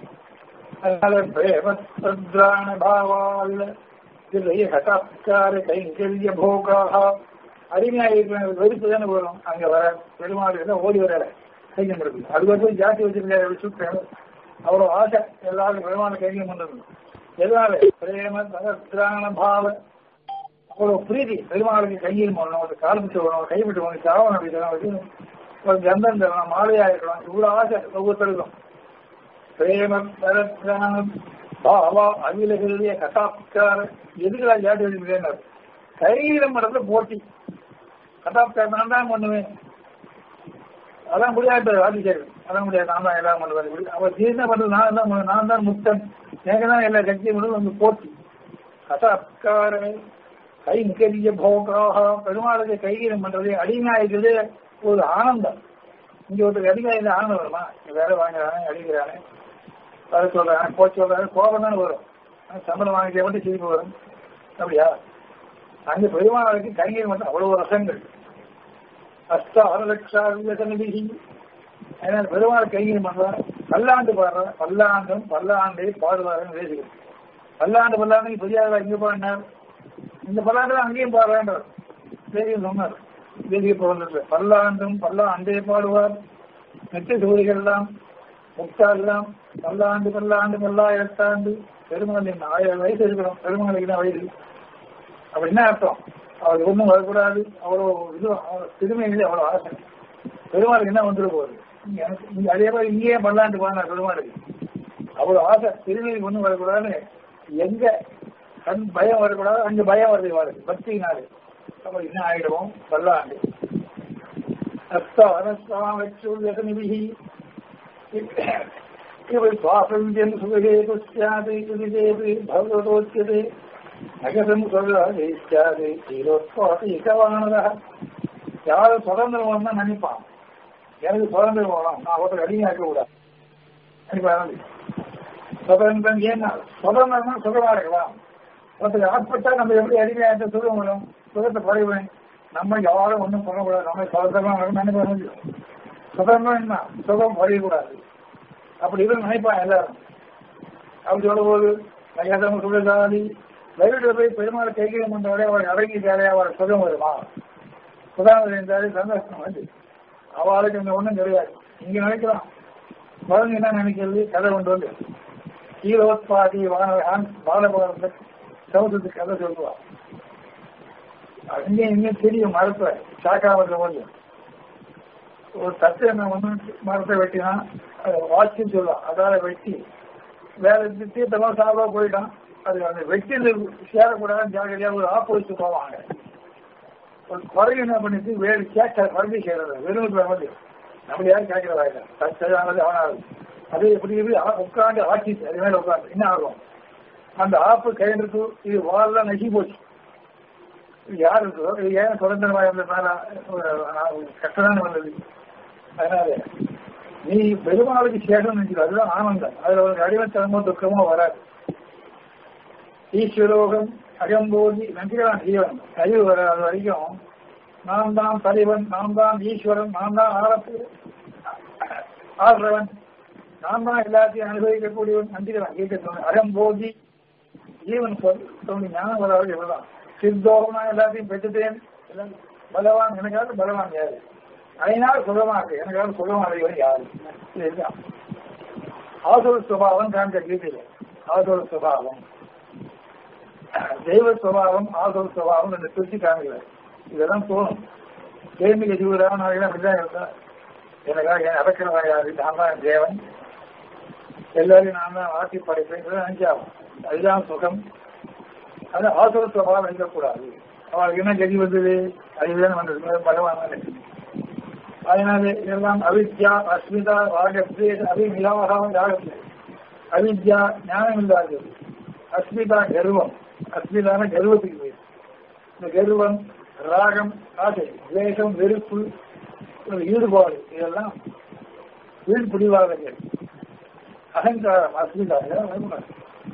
அதனால பிரேமத்ராண பாவால் இல்லை ஹட்டாப்கார கைங்கரிய போகாக அடிமையாக இருக்கிற வெறுப்பு தானே வரும் அங்க வர பெருமாள் ஓடி வரல கைங்கம் இருக்கு அது வந்து ஜாதி வச்சிருக்காரு சுத்தம் அவ்வளவு ஆசை எல்லாரும் பெருமாள் கைங்கம் பண்றது எதனால பிரேம தகத்திரான பாவ அவ்வளவு பிரீதி பெருமாளுக்கு கையில் போடணும் ஒரு காலமிட்டு போடணும் கைவிட்டு போகணும் சாவனம் அப்படின்னு ஒரு கந்தம் தரணும் மாலையா இருக்கணும் இவ்வளவு ஆசை ஒவ்வொருத்தருக்கும் பிரேம தரத்திரான பாவா அகிலகிரிய கசாப்கார எதுக்குடா ஜாதி வச்சிருக்கேன் கையில மடத்துல போட்டி கதாப்கார் நான் தான் பண்ணுவேன் அதான் முடியாது ஆதிசேகர் அதான் முடியாது நான் தான் எல்லாம் பண்ணுவேன் இப்படி அவர் தீர்ந்த பண்றது நான் தான் பண்ணு- நான் தான் முக்தன் எனக்கு தான் எல்லா சக்தியும் வந்து வந்து போச்சு கசாப்காரமே கை முக்கிய போக்காக பெருமாளுக்கு கைகீரம் பண்றது அடிமையாயிருக்கிறது ஒரு ஆனந்தம் இங்க ஒருத்தர் அடிமையாக ஆனந்தம் வருமா வேலை வாங்குறானே அடிக்கிறானே வர சொல்றாங்க போ சொல்றாங்க கோபம் தானே வரும் சம்பளம் வாங்கிக்க மட்டும் சிரிப்பு வரும் அப்படியா அங்க பெருமாளுக்கு கைகீரம் மட்டும் அவ்வளவு ரசங்கள் அஷ்ட அரலட்சாவிகி அதனால பெருமாள் கைகீரம் பண்றார் பல்லாண்டு பாடுறார் பல்லாண்டும் பல்லாண்டை பாடுவாருன்னு பேசுகிறேன் பல்லாண்டு பல்லாண்டு பெரியாரா இங்க பாடினார் இந்த பல்லாண்டு அங்கேயும் பாடுறான்றார் தேவியும் சொன்னார் தேவிய பிறந்தது பல்லாண்டும் பல்லாண்டே பாடுவார் நெட்டு சூரிகள் எல்லாம் முக்தால் எல்லாம் பல்லாண்டு பல்லாண்டு பல்லாயிரத்தாண்டு பெருமாளின் ஆயிரம் வயசு இருக்கணும் பெருமாளுக்கு தான் வயசு அப்ப என்ன அர்த்தம் அவர் ஒன்றும் வரக்கூடாது அவ்வளோ இது அவ்வளோ திருமையிலே அவ்வளோ ஆசை பெருமாளுக்கு என்ன வந்துட போகுது எனக்கு இங்க அதே மாதிரி இங்கேயே பல்லாண்டு பாடினார் பெருமாளுக்கு அவ்வளோ ஆசை திருமைக்கு ஒன்றும் வரக்கூடாதுன்னு எங்க கண் பயம் வரக்கூடாது அங்க பயம் வருது வருது பக்தினாலே அப்ப என்ன ஆயிடுவோம் பல்லாண்டு அஸ்தானஸ்தாமச்சுல்யசனிபிஹி இவை சுவாசந்தியம் சுகேது ஸ்யாது இது தேவி பகவதோச்சியதே நகரம் சொல்றாது ஸ்யாது தீரோத்வாசி இகவானதா யாரும் சுதந்திரம் வேணும்னு நினைப்பான் எனக்கு சுதந்திரம் வேணும் நான் ஒருத்தர் அடிமையாக்க கூடாது நினைப்பாங்க சுதந்திரம் ஏன்னா சுதந்திரம்னா சுகமா இருக்கலாம் ஒருத்தர் ஆட்பட்டா நம்ம எப்படி அடிமையாக சுகம் வரும் சுகத்தை குறைவேன் நம்ம யாரும் ஒன்றும் பண்ணக்கூடாது நம்ம சுதந்திரமா இருக்கணும் நினைப்பாங்க சுதந்திரம் என்ன சுகம் குறையக்கூடாது அப்படி இருந்து நினைப்பான் எல்லாரும் அப்படி சொல்லும்போது நகரம் சுகதாதி வயிற்றில் போய் பெருமாள் கைகீழம் பண்றவரே அவர் அடங்கிட்டாரே அவர் சுகம் வருமா சுதாமர் இருந்தாலே சந்தோஷம் வந்து அவளுக்கு இந்த ஒண்ணும் கிடையாது இங்க நினைக்கலாம் குழந்தை என்ன நினைக்கிறது கதை கொண்டு வந்து கீழோத்பாதி வானவன் பாலபகவந்த சமுதிரத்துக்கு கதை சொல்லுவா அங்கே இங்கே தெரியும் மரத்தை சாக்காவது போது ஒரு தட்டு என்ன ஒண்ணு மரத்தை வெட்டினா அதை வாட்சின்னு சொல்லுவான் அதால வெட்டி வேற இந்த தீர்த்தமா சாப்பிட போயிட்டான் அது அந்த வெட்டில சேரக்கூடாதுன்னு ஜாகிரதையா ஒரு ஆப்பு வச்சு போவாங்க ஒரு குறை என்ன பண்ணிட்டு வேறு கேட்க குறைஞ்சி சேர்றது வெறும் வந்து நம்ம யாரும் கேட்கிறதா இல்லை சரியானது அவனாது அது எப்படி எப்படி உட்காந்து ஆட்சி அது மேல உட்காந்து என்ன ஆகும் அந்த ஆப்பு கையிட்டு இது வாழலாம் நசி போச்சு இது யார் இருக்கோ இது ஏன் சுதந்திரமா இருந்ததுனால கஷ்டம்தான் வந்தது அதனால நீ பெருமாளுக்கு சேஷம் நினைக்கிறது அதுதான் ஆனந்தம் அதுல ஒரு அடிமத்தனமோ துக்கமோ வராது ஈஸ்வரோகம் அகம்போதி நம்பிக்கிறான் ஜீவன் அறிவு வராத வரைக்கும் நான் தான் தலைவன் நான் தான் ஈஸ்வரன் நான் தான் ஆரத்து ஆடுறவன் நான் தான் எல்லாத்தையும் அனுபவிக்கக்கூடியவன் நம்பிக்கிறான் கேட்க அகம்போதி ஜீவன் சொல்லி ஞானம் வராது இவ்வளவுதான் சித்தோகம் நான் எல்லாத்தையும் பெற்றுட்டேன் பலவான் எனக்காவது பலவான் யாரு அதனால் சுகமா இருக்கு எனக்காவது சுகமா அடைவன் யாரு இதுதான் ஆசுர சுபாவம் காண்க கீதையில ஆசுர சுபாவம் தெய்வ சுபாவம் ஆசுர சுபாவம் ரெண்டு பிரிச்சு காமிக்கிறார் இதெல்லாம் தோணும் கேள்விக்கு ஜீவராக நான் அப்படிதான் இருந்தா எனக்காக என் அடக்கிறவன் யாரு நான் தான் தேவன் எல்லாரையும் நான் தான் ஆட்சி படைப்பேன் நினைச்சாகும் அதுதான் சுகம் அது ஆசுர சுபாவம் இருக்கக்கூடாது அவளுக்கு என்ன கதி வந்தது அதுதான் வந்தது பகவான் அதனால இதெல்லாம் அவித்யா அஸ்மிதா ராகத்வேஷ அபிமிலாவகம் ராகத்வே அவித்யா ஞானம் இல்லாதது அஸ்மிதா கர்வம் அஸ்மிதான கர்வத்துக்கு பேர் இந்த கர்வம் ராகம் ஆசை துவேஷம் வெறுப்பு ஈடுபாடு இதெல்லாம் வீண் பிடிவாதங்கள் அகங்காரம் அஸ்மிதா இதெல்லாம் வரக்கூடாது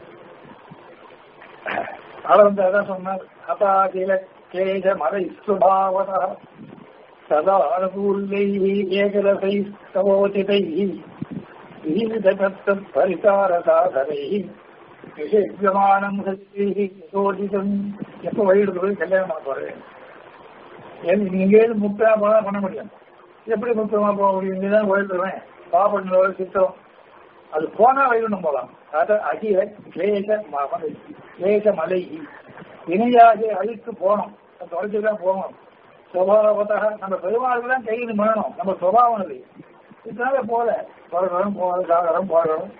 ஆள வந்து அதான் சொன்னார் அபாகில கேஜ மத சுபாவதா சதா அனுகூல்யைः ஏகரசைः சமோचितैः விகிததத்தம் பரிசாரசாதனைः விசேஷமானம் சக்திः சோதிதம் எப்போ வழியிட்டு போய் கல்யாணம் பண்ண போறேன் இங்கே முக்தா போனா பண்ண முடியும் எப்படி முக்தமா போக முடியும் இங்கதான் கோயிலுவேன் பாப்பண்ணோட சித்தம் அது போனா வைகுண்டம் போலாம் அத அகில கிளேச மலை கிளேச மலை இணையாக அழித்து போனோம் தொடர்ச்சிதான் போகணும் சுபாவத்தாக நம்ம பெருமாளுக்கு தான் கையில் பண்ணணும் நம்ம சுபாவம் அது இதனால போல பிறகுறோம் போகிறது சாகரம் போகிறோம்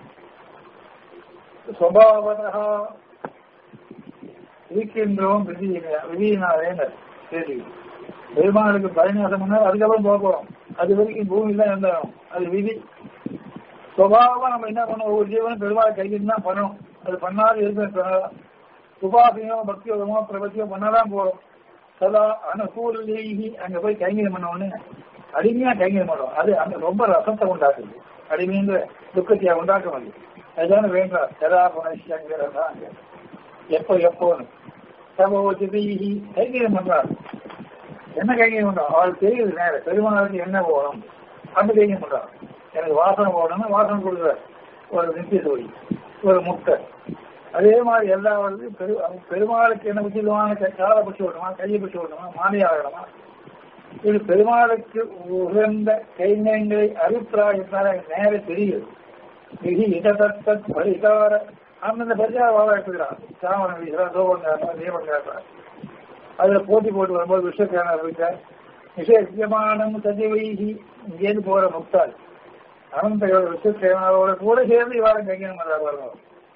சுபாவதாக இருக்கின்றோம் விதி விதியினாலே சரி பெருமாளுக்கு பரிநாசம் பண்ணால் அதுக்கப்புறம் போக போறோம் அது வரைக்கும் பூமியில தான் இருந்தாலும் அது விதி சுபாவம் நம்ம என்ன பண்ணணும் ஒவ்வொரு ஜீவனும் பெருமாள் கையில் தான் பண்ணணும் அது பண்ணாது இருக்கு உபாசனையோ பக்தியோகமோ பிரபத்தியோ பண்ணாதான் போறோம் சதா அனுகூலி அங்க போய் கைங்கரியம் பண்ண உடனே அடிமையா கைங்கரியம் பண்ணுவோம் அது அங்க ரொம்ப ரசத்தை உண்டாக்குது அடிமைங்கிற துக்கத்தையா உண்டாக்க முடியும் அதுதானே வேண்டாம் சதா புனஷ்யங்கிறதா அங்க எப்போ எப்போன்னு சமோஜிதீகி கைங்கரியம் பண்றாரு என்ன கைங்கரியம் பண்றான் அவள் தெரியுது நேரம் பெருமாளுக்கு என்ன போகணும் அந்த கைங்கரியம் பண்றான் எனக்கு வாசனை போகணும்னா வாசனை கொடுக்குற ஒரு நித்திய தோழி ஒரு முட்டை அதே மாதிரி எல்லா வந்து பெரு பெருமாளுக்கு என்ன உச்சிதமான காலை பிடிச்சி விடணுமா கையை பிடிச்சி விடணுமா மாலை ஆகணுமா இது பெருமாளுக்கு உகந்த கைங்கங்களை அபிப்பிராயத்தால நேர தெரியுது விதி இடதத்த பரிகார அந்தந்த பரிகார வாழ எடுத்துக்கிறான் சாமன வீசுறான் தோபங்காரா தேவங்காரா அதுல போட்டி போட்டு வரும்போது விஷயக்கான இருக்க விசேஷமானம் சதிவைகி இங்கேருந்து போற முக்தாள் அனந்த விஷயத்தேவனோட கூட சேர்ந்து இவாரம் கைங்கரம் பண்றாரு வரணும்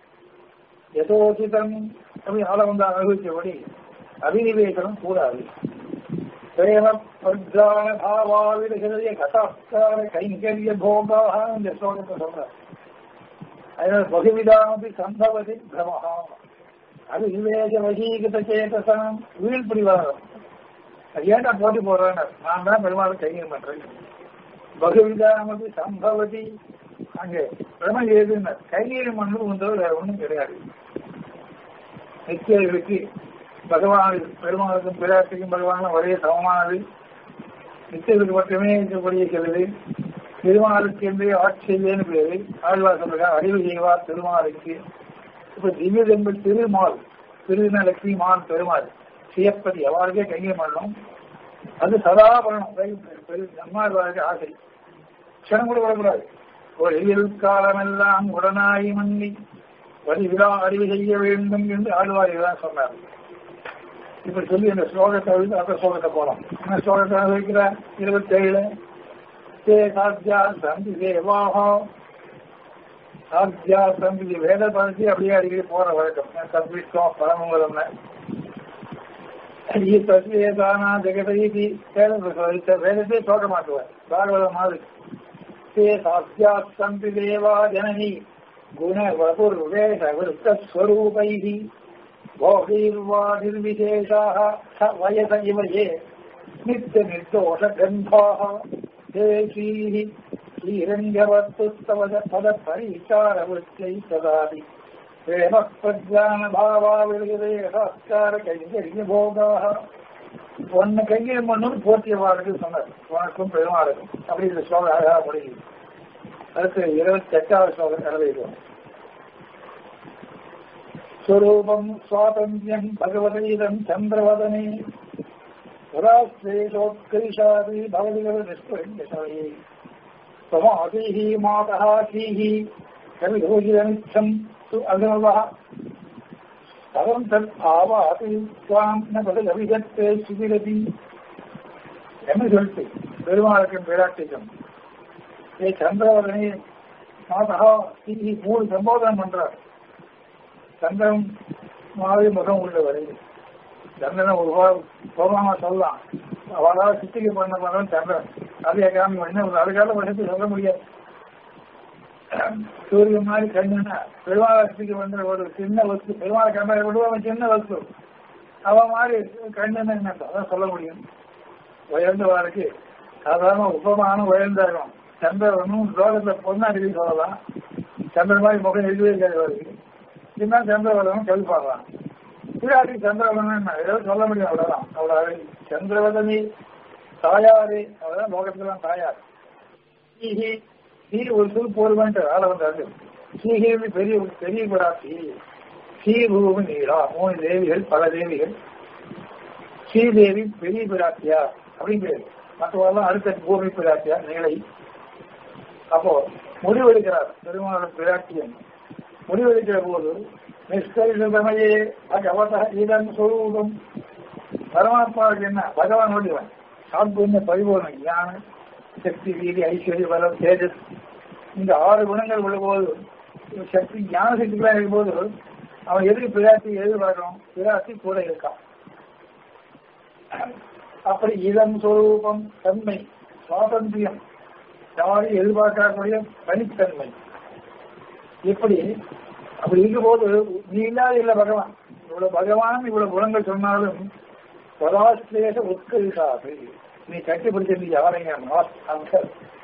யதோசிதம் அப்படி ஆள வந்து அனுபவிச்சபடி அபிநிவேசனம் கூடாது பிரேம பிரஜான பாவாவிடைய கதாஸ்கார கைங்கரிய போகாக இந்த ஸ்லோகத்தை சொல்றார் அதனால பகுவிதாமபி சம்பவதி பிரமஹா அது விவேக வசீகத சேதசனம் வீழ் பிடிவாதம் அது ஏன்டா போட்டி போடுறாங்க நான் தான் பெருமாள் கைங்கரியம் பண்றேன் பகுவிதாமபி சம்பவதி அங்கே பிரம ஏதுன்னு கைங்கரியம் பண்ணது உண்டோ வேற ஒண்ணும் கிடையாது நித்தியர்களுக்கு பகவான் பெருமாளுக்கும் பிராட்டிக்கும் பகவானும் ஒரே சமமானது நித்தியர்களுக்கு மட்டுமே இருக்கக்கூடிய செல்வது திருமாலுக்கு என்று ஆட்சியன்னு பேரு ஆழ்வார் சொல்றாங்க அறிவு செய்வார் திருமாலுக்கு இப்ப திவ்ய தெம்பல் திருமால் திருநலக்கி மான் பெருமாள் சியப்பதி எவ்வாறுக்கே கைங்கரியம் பண்ணணும் அது சதா பண்ணணும் நம்மாழ்வாருக்கு ஆசை க்ஷணம் கூட விடக்கூடாது ஒளியில் காலமெல்லாம் உடனாய் மன்னி வழி விழா அறிவு செய்ய வேண்டும் என்று ஆழ்வார் தான் சொன்னார் இப்படி சொல்லி அந்த ஸ்லோகத்தை வந்து அந்த ஸ்லோகத்தை போலாம் என்ன ஸ்லோகத்தை வைக்கிற இருபத்தி ஏழுல தே சாத்தியா சந்தி தேவாகா சாத்தியா சந்தி வேத பரிசு அப்படியே அடிக்கடி போற வழக்கம் சத்விஷ்டம் பரமங்கலம் தஸ்வேதானா ஜெகதீதி வேதத்தை சொல்ல மாட்டுவார் பாகவதம் மாதிரி ते साक्षात् सन्ति देवा जननी गुणवपुर्वेषवृत्तस्वरूपैः भोगैर्वादिर्विशेषाः स वयस इव ये नित्यनिर्दोषगन्धाः ते श्रीः श्रीरङ्गवत्तुस्तव पदपरिचारवृत्तैः सदापि प्रेमः प्रज्ञानभावाविलयते संस्कारकैङ्कर्यभोगाः ஒன்னு கையில் மண்ணும் போற்றியவாளுக்கு சொன்னார் உனக்கும் பெருமாளுக்கும் அப்படி இந்த ஸ்லோகம் அழகாக முடியுது அடுத்து இருபத்தி எட்டாவது ஸ்லோகம் நிறைவேறும் ஸ்வரூபம் சுவாதந்தியம் பகவதீதம் சந்திரவதனே புராஸ்தேஷோத்கரிஷாதி பவதிகவ நிஷ்பரிஞ்சசவே சமாதீः மாதः கீः கவிதோஷிதமிச்சம் சு அகனவः தவம் தன் ஆவாதி சுவாம் நபது அபிகத்தே சுகிரதி என்ன சொல்லிட்டு பெருமாளுக்கும் விராட்டிக்கும் ஏ சந்திரவதனே மாதா தீ மூணு சம்போதனம் பண்றார் சந்திரன் மாதிரி முகம் உள்ளவரை சந்திரன் ஒரு கோபமா சொல்லலாம் அவளால் சித்திகை பண்ண பண்ண சந்திரன் அதே காமி என்ன அதுக்கால வருஷத்துக்கு சொல்ல முடியாது சூரியன் மாதிரி கண்ணுன்னா பெருமாளத்துக்கு வந்து ஒரு சின்ன வஸ்து பெருமாள் கண்ணை விடுவாங்க சின்ன வஸ்து அவ மாதிரி கண்ணுன்னு என்ன அதான் சொல்ல முடியும் உயர்ந்தவாருக்கு சாதாரண உபமான உயர்ந்தாகும் சந்திரனும் லோகத்துல பொன்னாடி சொல்லலாம் சந்திரன் மாதிரி முகம் எழுதவே கிடையாது சின்ன சந்திரவதனும் கல்பாடலாம் பிராட்டி சந்திரவதன் என்ன ஏதோ சொல்ல முடியும் அவ்வளவுதான் அவ்வளவு சந்திரவதனி தாயாரு அவதான் லோகத்துலாம் தாயார் ஸ்ரீ ஒரு சொல் போர்வன்ட்டு ஆள வந்தாரு ஸ்ரீஹேவி பெரிய பெரிய பிராட்டி ஸ்ரீபூமி நீரா மூணு தேவிகள் பல தேவிகள் ஸ்ரீதேவி பெரிய பிராட்டியா அப்படின்னு பேரு மற்றவெல்லாம் அடுத்த பூமி பிராட்டியா நிலை அப்போ முடிவெடுக்கிறார் பெருமான பிராட்டியன் முடிவெடுக்கிற போது நிஷ்கரிசமயே பகவத இதன் சொரூபம் பரமாத்மாவுக்கு என்ன பகவான் ஒளிவன் சாத்புண்ணிய பரிபூர்ணம் ஞானம் சக்தி வீதி ஐஸ்வர்ய பலம் தேஜஸ் இந்த ஆறு குணங்கள் உள்ள போது சக்தி ஞான சக்திகளாக இருக்கும்போது அவன் எதுக்கு பிராட்டி எதிர்பார்க்கணும் பிராட்டி கூட இருக்கான் அப்படி இதம் சொரூபம் தன்மை சுவாதந்திரம் யாரையும் எதிர்பார்க்கக்கூடிய தனித்தன்மை எப்படி அப்படி இருக்கும்போது நீ இல்லாத இல்ல பகவான் இவ்வளவு பகவான் இவ்வளவு குணங்கள் சொன்னாலும் பதாஸ்லேஷ உத்கரிசாது நீ கட்டிப்பிடிச்சது யாரைங்க அந்த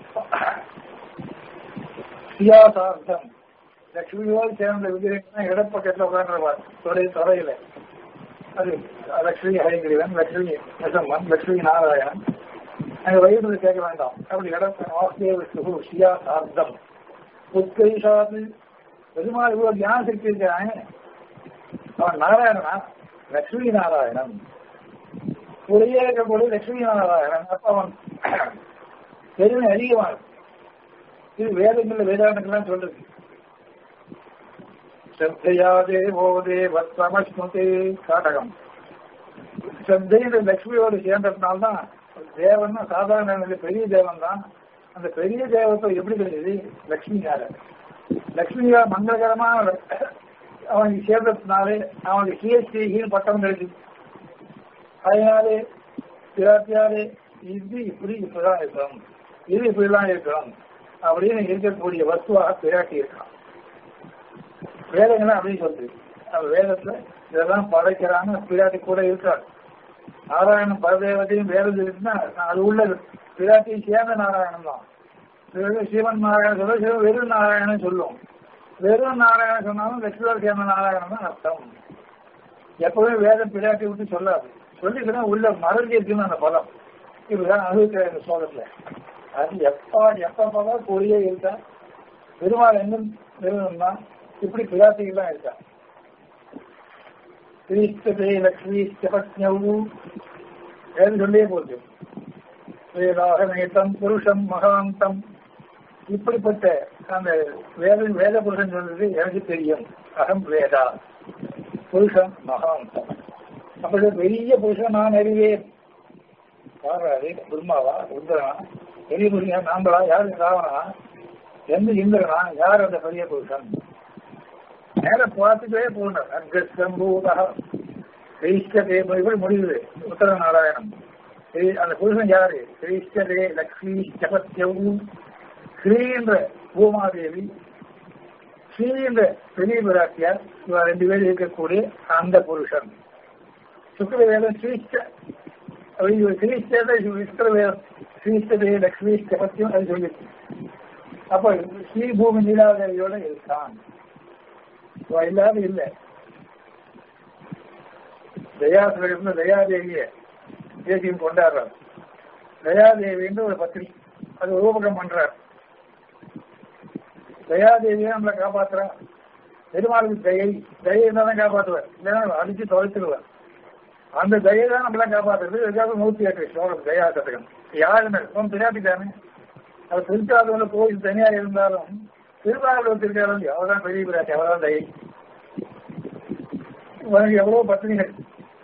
சியாசார்த்தம் லட்சுமியோடு சேர்ந்த விக்கிரகம் இடப்பக்கத்துல உட்காந்துருவார் துறை துறையில அது லட்சுமி ஹரிகிரிவன் லட்சுமி நெசம்மன் லட்சுமி நாராயணன் அங்க வயிறு கேட்க வேண்டாம் அப்படி இடம் வாசுதேவ சுகு சியாசார்த்தம் உத்கரிசாது பெருமாள் இவ்வளவு ஞான சக்தி இருக்கான் அவன் நாராயணனா லட்சுமி நாராயணன் கூடயே இருக்கக்கூடிய லட்சுமி நாராயணன் அப்ப அவன் பெருமை அதிகமாக இது வேதங்கள்ல வேதாந்தங்கள்லாம் சொல்றது ஸ்ரத்தையா தேவோ தேவத்வமஸ்முதே காடகம் ஸ்ரத்தைன்ற லட்சுமியோடு சேர்ந்ததுனால்தான் தேவன் சாதாரண நிலை பெரிய தேவன் தான் அந்த பெரிய தேவத்தை எப்படி கிடைச்சது லட்சுமியார லட்சுமியா மங்களகரமான அவனுக்கு சேர்ந்ததுனாலே அவனுக்கு சிஎஸ்டின்னு பட்டம் கிடைச்சது அதனாலே பிராட்டியாலே இது இப்படி இப்படிதான் இருக்கணும் இது இப்படிதான் இருக்கணும் அப்படின்னு இருக்கக்கூடிய வஸ்துவாக பிராட்டி இருக்கான் வேதங்கள்லாம் அப்படின்னு சொல்லுது அந்த வேதத்துல இதெல்லாம் படைக்கிறாங்க பிராட்டி கூட இருக்காரு நாராயணன் பரதேவத்தையும் வேதம் இருக்குன்னா அது உள்ள பிராட்டியும் சேர்ந்த நாராயணன் தான் சிவன் நாராயணன் சொல்ல சிவன் வெறும் நாராயணன் சொல்லும் வெறும் நாராயணன் சொன்னாலும் லட்சுமர் சேர்ந்த நாராயணன் தான் அர்த்தம் எப்பவுமே வேதம் பிராட்டி விட்டு சொல்லாது சொல்லிக்கிறேன் உள்ள மறந்து இருக்குன்னு அந்த பதம் இதுதான் அனுபவிக்கிற இந்த சோதத்துல அது எப்ப எப்ப பார்த்தா கூடியே இருக்கா பெருமாள் எங்கும் நிறுவனம்னா இப்படி பிராட்டிகள்லாம் இருக்கா கிரீஸ்தே லக்ஷ்மி பத்னவு வேறு சொல்லியே போச்சு வேதாக நேத்தம் புருஷம் மகாந்தம் இப்படிப்பட்ட அந்த வேத வேத புருஷன் சொல்றது எனக்கு தெரியும் அகம் வேதா புருஷன் மகாந்தம் அப்படி பெரிய புருஷன் நான் அறிவேன் யாராரு பிரம்மாவா ருத்ரனா பெரிய புருஷன் நாங்களா யாரு ராவணா எந்த இந்திரனா யார் அந்த பெரிய புருஷன் நேர பார்த்துட்டே போனார் அர்கம்பூதா கிரீஷ்டதே இப்படி முடியுது உத்தர நாராயணம் அந்த புருஷன் யாரு கிரீஷ்டதே லக்ஷ்மி ஜபத்யவு ஸ்ரீன்ற பூமாதேவி ஸ்ரீன்ற பெரிய பிராட்டியார் இவ ரெண்டு பேரும் இருக்கக்கூடிய அந்த புருஷன் சுக்கரவேதம் ஸ்ரீஷ்ட ஸ்ரீஷ்டதை விஸ்கரவேதம் ஸ்ரீஷ்டதே லக்ஷ்மி ஜபத்தியம் அது சொல்லிருக்கு அப்ப ஸ்ரீ பூமி நீலாதேவியோட இருக்கான் இல்லாத இல்லை தயாசுரன் தயாதேவிய தேசியம் கொண்டாடுறார் தயாதேவின்னு ஒரு பத்திரி அது ரூபகம் பண்றார் தயாதேவியை நம்மளை காப்பாத்துறா பெருமாளுக்கு தயை தயை இருந்தா தான் காப்பாற்றுவார் இல்லைன்னா அடிச்சு தொலைச்சிருவார் அந்த தயை தான் நம்மள காப்பாத்துறது இதுக்காக நூத்தி எட்டு ஸ்லோகம் தயா சதகம் யாருமே உன் பிராட்டி தானே அவர் திருச்சாதூர்ல கோயில் தனியா இருந்தாலும் திருவாரூர் திருக்காரம் எவ்வளவுதான் பெரிய பிராட்டி எவ்வளவுதான் தயை உனக்கு எவ்வளவு பத்திரிகள்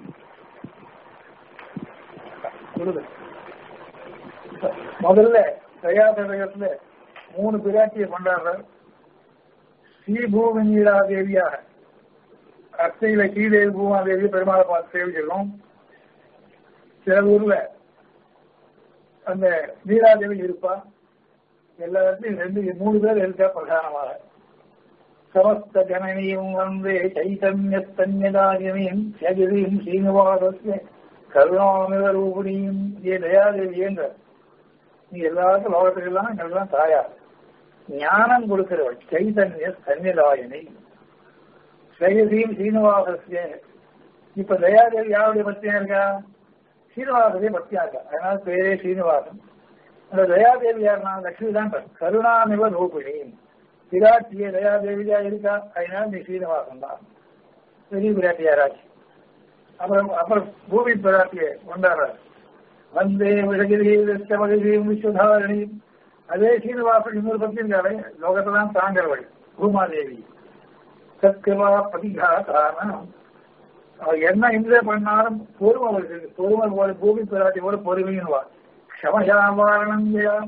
முதல்ல தயாதகத்துல மூணு பிராட்டியை கொண்டாடுறார் ஸ்ரீபூமி நீலாதேவியாக அர்ச்சையில ஸ்ரீதேவி பூமாதேவி பெருமாளை பார்த்து சேவிச்சிருக்கோம் சில ஊர்ல அந்த நீலாதேவி இருப்பா எல்லா இடத்துலையும் ரெண்டு மூணு பேர் இருக்கா பிரதானமாக சமஸ்த ஜனனியும் வந்து சைதன்யத்தன்யதாகினியும் ஜெகதியும் சீனிவாசஸ்ய கருணாமிதரூபிணியும் ஏ தயாதேவி என்ற நீ எல்லாருக்கும் லோகத்துக்கெல்லாம் எங்கெல்லாம் தாயார் ஞானம் கொடுக்கிறவள் சைதன்ய தன்யதாயினி ஜெகதியும் சீனிவாசஸ்ய இப்ப தயாதேவி யாருடைய பக்தியா இருக்கா சீனிவாசதே பக்தியா இருக்கா அதனால பேரே சீனிவாசன் அந்த தயாதேவி யாருன்னா லட்சுமி தான் கருணாமிவ ரூபிணி பிராட்டிய தயாதேவியா இருக்கா அதனால நீ சீனிவாசன் தான் பெரிய பிராட்டியாராச்சு அப்புறம் அப்புறம் பூமி பிராட்டியை கொண்டாடுறார் வந்தே விழகிரியும் விஸ்வதாரணி அதே சீனிவாசன் இன்னொரு பத்தி இருக்காரு லோகத்தான் தாங்கிறவள் பூமாதேவி சத்கிருவா பதிகாதானம் அவள் என்ன இந்திர பண்ணாலும் பொறுமை அவளுக்கு பொறுமை போல பூமி பிராட்டி போல பொறுமையின்வா க்ஷமயாவாரணம்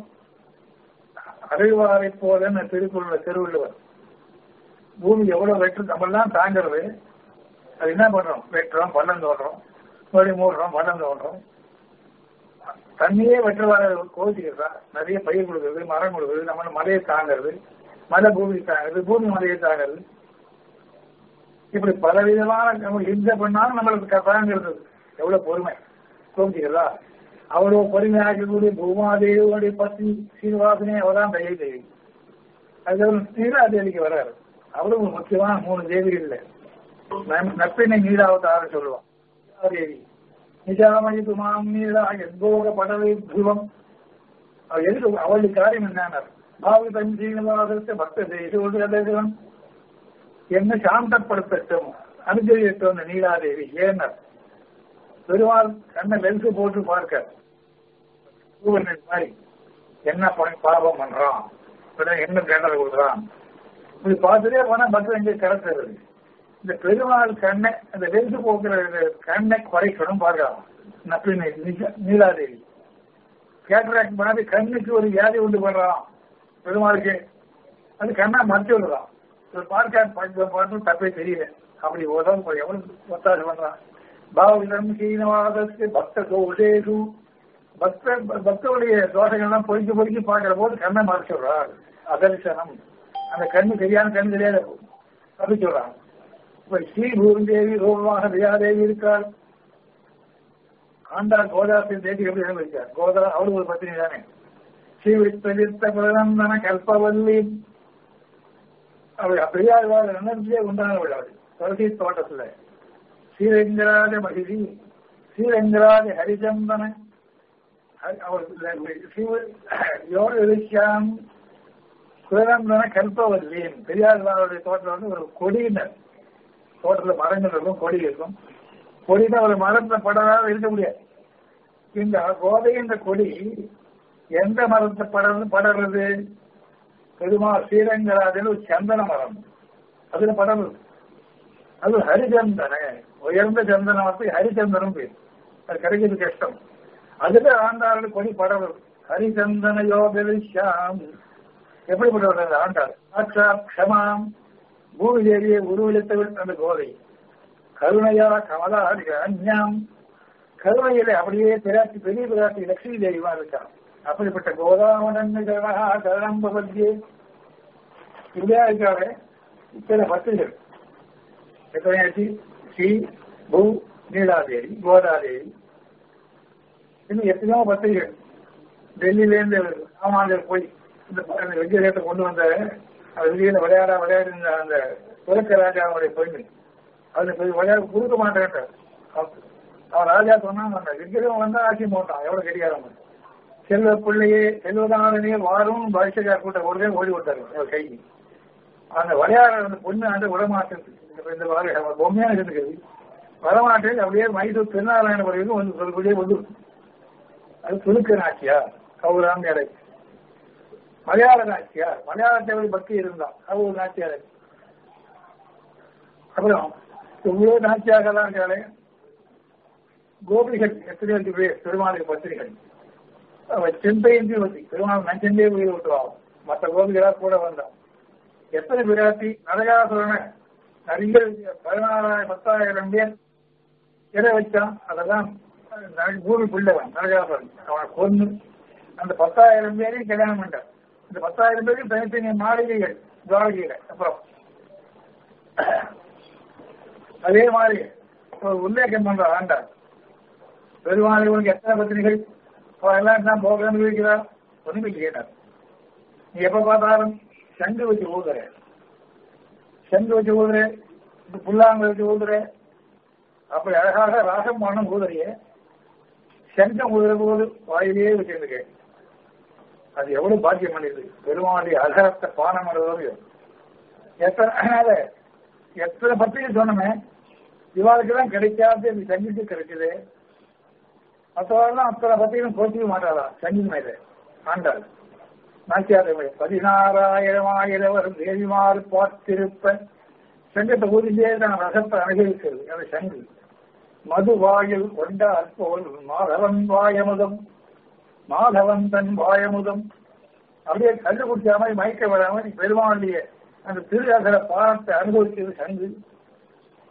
அறிவாரை போலன்னு திருக்குறள திருவள்ளுவர் பூமி எவ்வளவு வெற்று நம்மளாம் தாங்கிறது அது என்ன பண்றோம் வெட்டுறோம் பள்ளம் தோன்றோம் மறுபடியும் மூடுறோம் பள்ளம் தோன்றோம் தண்ணியே வெட்டுவார கோவிச்சுக்கிறதா நிறைய பயிர் கொடுக்குறது மரம் கொடுக்குறது நம்ம மலையை தாங்கிறது மலை பூமி தாங்கிறது பூமி மலையை தாங்கிறது இப்படி பல விதமான நம்ம எந்த பண்ணாலும் நம்மளுக்கு தாங்கிறது எவ்வளவு பொறுமை கோவிச்சுக்கிறதா அவ்வளவு பொறுமையாக இருக்கக்கூடிய பூமாதேவியோடைய பத்தி சீனிவாசனே அவதான் தயை தேவி அதுக்கப்புறம் நீலாதேவிக்கு வராரு அவரும் ஒரு முக்கியமான மூணு தேவிகள் நப்பினை நீலாவதார சொல்லுவான் நீலாதேவி நிஜாமணி துமாம் நீலா எந்தோக படவை துருவம் அவள் எதுக்கு அவளுடைய காரியம் என்ன பாவி தன் சீனிவாசத்தை பக்த தேசம் என்ன சாந்தப்படுத்தட்டும் அனுகிரகித்தோம் நீலாதேவி ஏனர் பெருமாள் கண்ணை லென்ஸ் போட்டு பார்க்க மாதிரி என்ன பண்ணி பாபம் பண்றான் என்ன கேட்டதை கொடுக்குறான் இப்படி பார்த்துட்டே போனா பக்தர் எங்க கிடக்கிறது இந்த பெருமாள் கண்ணை அந்த லென்ஸ் போக்குற கண்ணை குறைக்கணும் பார்க்கலாம் நப்பினை நீலாதேவி கேட்டராக்ட் பண்ணாது கண்ணுக்கு ஒரு வியாதி உண்டு பண்றான் பெருமாளுக்கு அது கண்ணா மறைச்சு விடுறான் ஒரு பார்க்காட் பார்க்க பார்த்து தப்பே தெரியல அப்படி உதவும் எவ்வளவு ஒத்தாசை பண்றான் பாவிதம் சீனவாதத்து பக்த தோஷேஷு பக்த பக்தருடைய தோஷங்கள்லாம் பொறுக்கி பொறுக்கி பார்க்கிற போது கண்ணை மறைச்சு விடுறார் அதர்சனம் அந்த கண்ணு சரியான கண் தெரியாத அப்படி சொல்றான் இப்ப ஸ்ரீ பூருந்தேவி ரூபமாக தயாதேவி இருக்கார் ஆண்டாள் கோதாசின் தேவி எப்படி இருக்கார் கோதா அவரு ஒரு பத்தினி தானே ஸ்ரீ வித்தலித்த பிரதந்தன கல்பவல்லி அவள் பெரியாழ்வாள் எனர்ஜியே உண்டானவள் அவள் துளசி தோட்டத்துல ஸ்ரீரங்கராஜ மகிழி ஸ்ரீரங்கராஜ ஹரிச்சந்தன யோகாம் குலநந்தன கல்பவல்லியின் பெரியாழ்வாருடைய தோட்டம் வந்து ஒரு கொடியினர் தோட்டத்துல மரங்கள் இருக்கும் கொடி இருக்கும் கொடினா ஒரு மரத்துல படராக இருக்க முடியாது இந்த கோதை இந்த கொடி எந்த மரத்தை படர்ந்து படர்றது பெருமா ஸ்ரீரங்கராஜன் ஒரு சந்தன மரம் அதுல படர்றது அது ஹரிச்சந்தன உயர்ந்த சந்தன மரத்துக்கு ஹரிச்சந்தனம் பேர் அது கிடைக்கிறது கஷ்டம் அதுல ஆண்டாள் கொடி படர்றது ஹரிச்சந்தன யோக விஷாம் எப்படிப்பட்டவர் ஆண்டாள் ஆட்சா க்ஷமாம் பூமி தேவியை உருவளித்தவள் அந்த கோதை கருணையா கமலா அஞ்ஞாம் கருணையில அப்படியே பிராட்டி பெரிய பிராட்டி லட்சுமி தேவிமா இருக்கான் அப்படிப்பட்ட கோதாமடன் கரணா கரணம்பதியே இப்படியா இருக்காரு இத்தனை பத்துகள் எத்தனையாச்சு ஸ்ரீ பூ நீலாதேவி கோதாதேவி இன்னும் எத்தனையோ பத்திரிகள் டெல்லியிலேருந்து ராமாந்தர் போய் இந்த விஜயத்தை கொண்டு வந்த அந்த விஜயில விளையாட விளையாடி அந்த துறக்க ராஜாவுடைய பெண்ணு அதுல போய் விளையாட கொடுக்க மாட்டேன் அவன் ராஜா சொன்னான் அந்த விக்கிரம் வந்தா ஆட்சி போட்டான் எவ்வளவு கெடியாரம் செல்வ பிள்ளையே செல்வதானே வாரும் பாஷகார் கூட்ட உடனே ஓடி விட்டாரு அவர் கைக்கு அந்த விளையாட அந்த பொண்ணு அந்த விடமாட்டது இந்த வாரம் பொம்மையான இருக்குது வரமாட்டேன் அப்படியே மைசூர் திருநாராயணபுரம் வரைக்கும் வந்து சொல்லக்கூடிய வந்து அது துணுக்க நாச்சியா கௌராம் எடை மலையாள நாச்சியார் மலையாளத்தை ஒரு பக்தி இருந்தான் அது ஒரு நாச்சியார் அப்புறம் இவ்வளோ நாச்சியாக தான் இருக்காளே கோபிகள் எத்தனை அஞ்சு பேர் பெருமாளுக்கு பத்திரிகள் செந்தையந்தி வசி பெருமாள் நஞ்சந்தே உயிர் விட்டுவாகும் மற்ற கோபிகளா கூட வந்தான் எத்தனை பிராட்டி நரகாசுரன நிறைய பதினாறாயிரம் பத்தாயிரம் பேர் எதை வச்சான் அதெல்லாம் பூமி பிள்ளைவன் நரகாசுரன் அவனை கொண்டு அந்த பத்தாயிரம் பேரையும் கல்யாணம் பண்ணான் இந்த பத்தாயிரம் பேருக்கு தனித்தனி மாளிகைகள் துவாரகையில அப்புறம் அதே மாதிரி ஒரு உல்லேகம் பண்ற ஆண்டார் பெருமாள் எத்தனை பத்திரிகள் எல்லாம் நான் போக அனுபவிக்கிறார் ஒண்ணுமே கேட்டார் நீ எப்ப பார்த்தாலும் சங்கு வச்சு ஊதுற சங்கு வச்சு ஊதுற புல்லாங்க வச்சு ஊதுற அப்படி அழகாக ராகம் பண்ணம் ஊதுறிய சங்கம் ஊதுற போது வாயிலேயே வச்சிருந்துக்க அது எவ்வளவு பாக்கியம் பண்ணிது பெருமாளுடைய அகரத்தை பானம் பண்ணுறதோ எத்தனை எத்தனை பத்திரிகை சொன்னமே இவாளுக்கு தான் கிடைக்காது இந்த சங்கிக்கு கிடைக்குது மற்றவரெல்லாம் அத்தனை பத்திரிகளும் போட்டிக்க மாட்டாரா சங்கி மேல ஆண்டாள் நாச்சியார் பதினாறாயிரம் ஆயிரவர் தேவிமாறு பார்த்திருப்ப சங்கத்தை ஊதிலே தான் ரசத்தை அனுபவிக்கிறது அந்த சங்கு மது வாயில் கொண்ட அற்போல் மாதவன் வாயமுதம் மாதவன் தன் வாயமுதம் அப்படியே கண்டு குடிச்ச மாதிரி மயக்க விடாம பெருமாளுடைய அந்த திரு அகர பாரத்தை அனுபவிக்கிறது சங்கு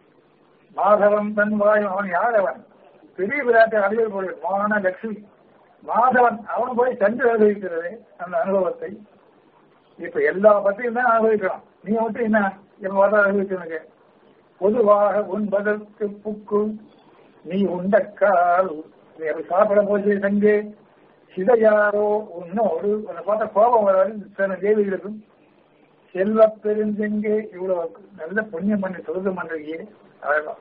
மாதவன் தன் வாயம் அவன் யார் அவன் பெரிய விராட்டை அறிவியல் போய் மான லட்சுமி மாதவன் அவன் போய் சென்று அனுபவிக்கிறது அந்த அனுபவத்தை இப்ப எல்லா பத்தியும் தான் அனுபவிக்கலாம் நீ மட்டும் என்ன எப்ப பார்த்தா அனுபவிக்கணுங்க பொதுவாக உண்பதற்கு புக்கு நீ உண்டக்கால் நீ அப்படி சாப்பிட போச்சு செஞ்சு சிதையாரோ உன்னோடு உன்னை பார்த்தா கோபம் வராது சில தேவிகளுக்கும் செல்வ பெருஞ்செங்கே இவ்வளவு நல்ல புண்ணியம் பண்ணி சொல்லுது பண்றீங்க அழகாம்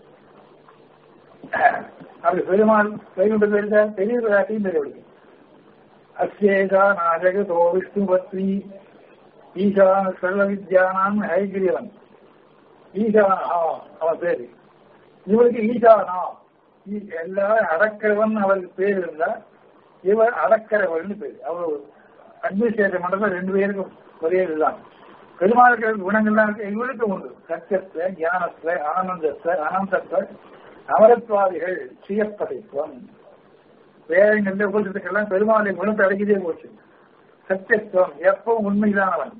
அப்படி பெருமாள் பெருமிட்டு தெரிஞ்ச பெரிய விளையாட்டையும் தெரிவிக்கும் அசேகா நாஜகதோ விஷ்ணு பத்ரி ஈசான சர்வ வித்யானான் ஹைகிரியவன் ஈசானா அவன் பேரு இவருக்கு ஈசானா எல்லாரும் அடக்கிறவன் அவருக்கு பேர் இருந்தா இவர் அடக்கிறவன் பேரு அவர் அட்மினிஸ்ட்ரேஷன் மண்டலம் ரெண்டு பேருக்கும் ஒரே இதுதான் பெருமாளுக்கு குணங்கள்லாம் இருக்கு இவருக்கு உண்டு சத்தியத்தை ஞானத்தை ஆனந்தத்தை அனந்தத்தை அமரத்வாதிகள் சுயப்பதைத்துவம் வேதங்கள்ல உபசத்துக்கெல்லாம் பெருமாளை குணத்தை அடக்கிதே போச்சு சத்தியத்துவம் எப்பவும் உண்மைதானவன்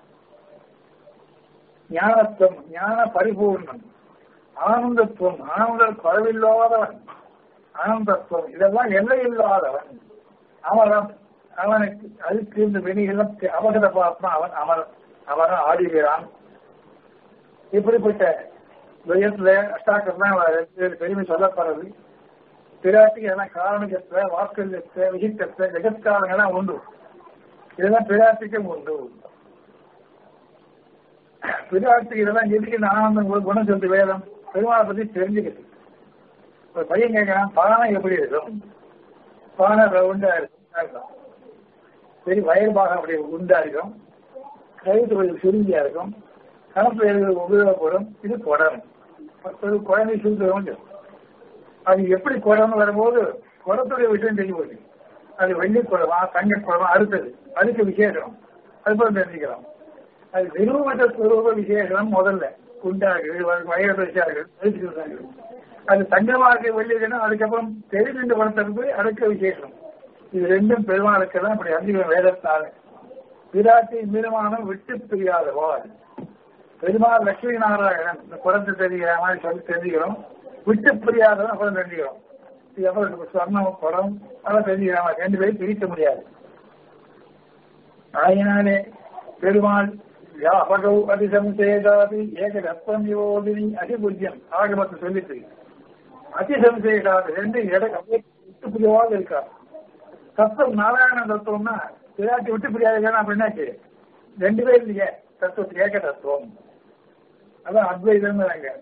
ஞானத்துவம் ஞான பரிபூர்ணம் ஆனந்தத்துவம் ஆனந்த குறைவில்லாதவன் ஆனந்தத்துவம் இதெல்லாம் எல்லை இல்லாதவன் அவன் அவனுக்கு அதுக்கு இந்த வெளியெல்லாம் அவகத பாத்மா அவன் அமர் அவன் ஆடுகிறான் இப்படிப்பட்ட விஜயத்துல அஷ்டாக்கர்லாம் பெருமை சொல்லப்படுறது பிராட்டிக்கு எல்லாம் காரணகத்தை வாக்கல்யத்தை விகித்தத்தை ஜெகத்காரங்கெல்லாம் உண்டு இதெல்லாம் பிராட்டிக்கும் உண்டு பிராட்டி இதெல்லாம் எதுக்கு ஆனந்தம் குணம் சொல்லுது வேதம் பெருமாளை பத்தி தெரிஞ்சுக்கிட்டு ஒரு பையன் கேட்கறான் பானை எப்படி இருக்கும் பானை ரவுண்டா இருக்கும் சரி வயல் பாகம் அப்படி உண்டா இருக்கும் கழுத்து கொஞ்சம் சுருங்கியா இருக்கும் கணப்பு எழுது உபயோகப்படும் இது குடம் ஒரு குழந்தை சுருக்க அது எப்படி குடம்னு வரும்போது குடத்துடைய விஷயம் தெரிஞ்சு போச்சு அது வெள்ளி குடமா தங்க குடமா அடுத்தது அதுக்கு விசேஷம் அது போல தெரிஞ்சுக்கலாம் அது நிரூபத ஸ்வரூப விசேஷம் முதல்ல குண்டார்கள் வயது விசார்கள் அது தங்கமாக வெள்ளிக்கணும் அதுக்கப்புறம் தெரிந்து வளர்த்தது அடுக்க விசேஷம் இது ரெண்டும் பெருமாளுக்கு தான் அப்படி அதிக வேதத்தால பிராட்டி மீதமானம் விட்டு பிரியாதவாள் பெருமாள் லட்சுமி நாராயணன் இந்த குழந்தை தெரிகிற மாதிரி சொல்லி தெரிஞ்சுக்கிறோம் விட்டு பிரியாதவன் அப்புறம் தெரிஞ்சுக்கிறோம் இது அப்புறம் சொர்ணம் குடம் அதெல்லாம் தெரிஞ்சுக்கிறாங்க ரெண்டு பேரும் பிரிக்க முடியாது ஆயினாலே பெருமாள் வியாபகௌ அதிசம்சேதாபி ஏக ரத்தம் யோதினி அதிபுஜ்யம் ஆகமத்தை சொல்லிட்டு அதிசம்சேதாபி ரெண்டு இடம் அப்படியே விட்டு பிரிவாக இருக்கா தத்துவம் நாராயண தத்துவம்னா பிராட்டி விட்டு பிரியாது அப்படின்னாச்சு ரெண்டு பேர் இல்லையே தத்துவத்துக்கு ஏக தத்துவம் அதான் அத்வைதம்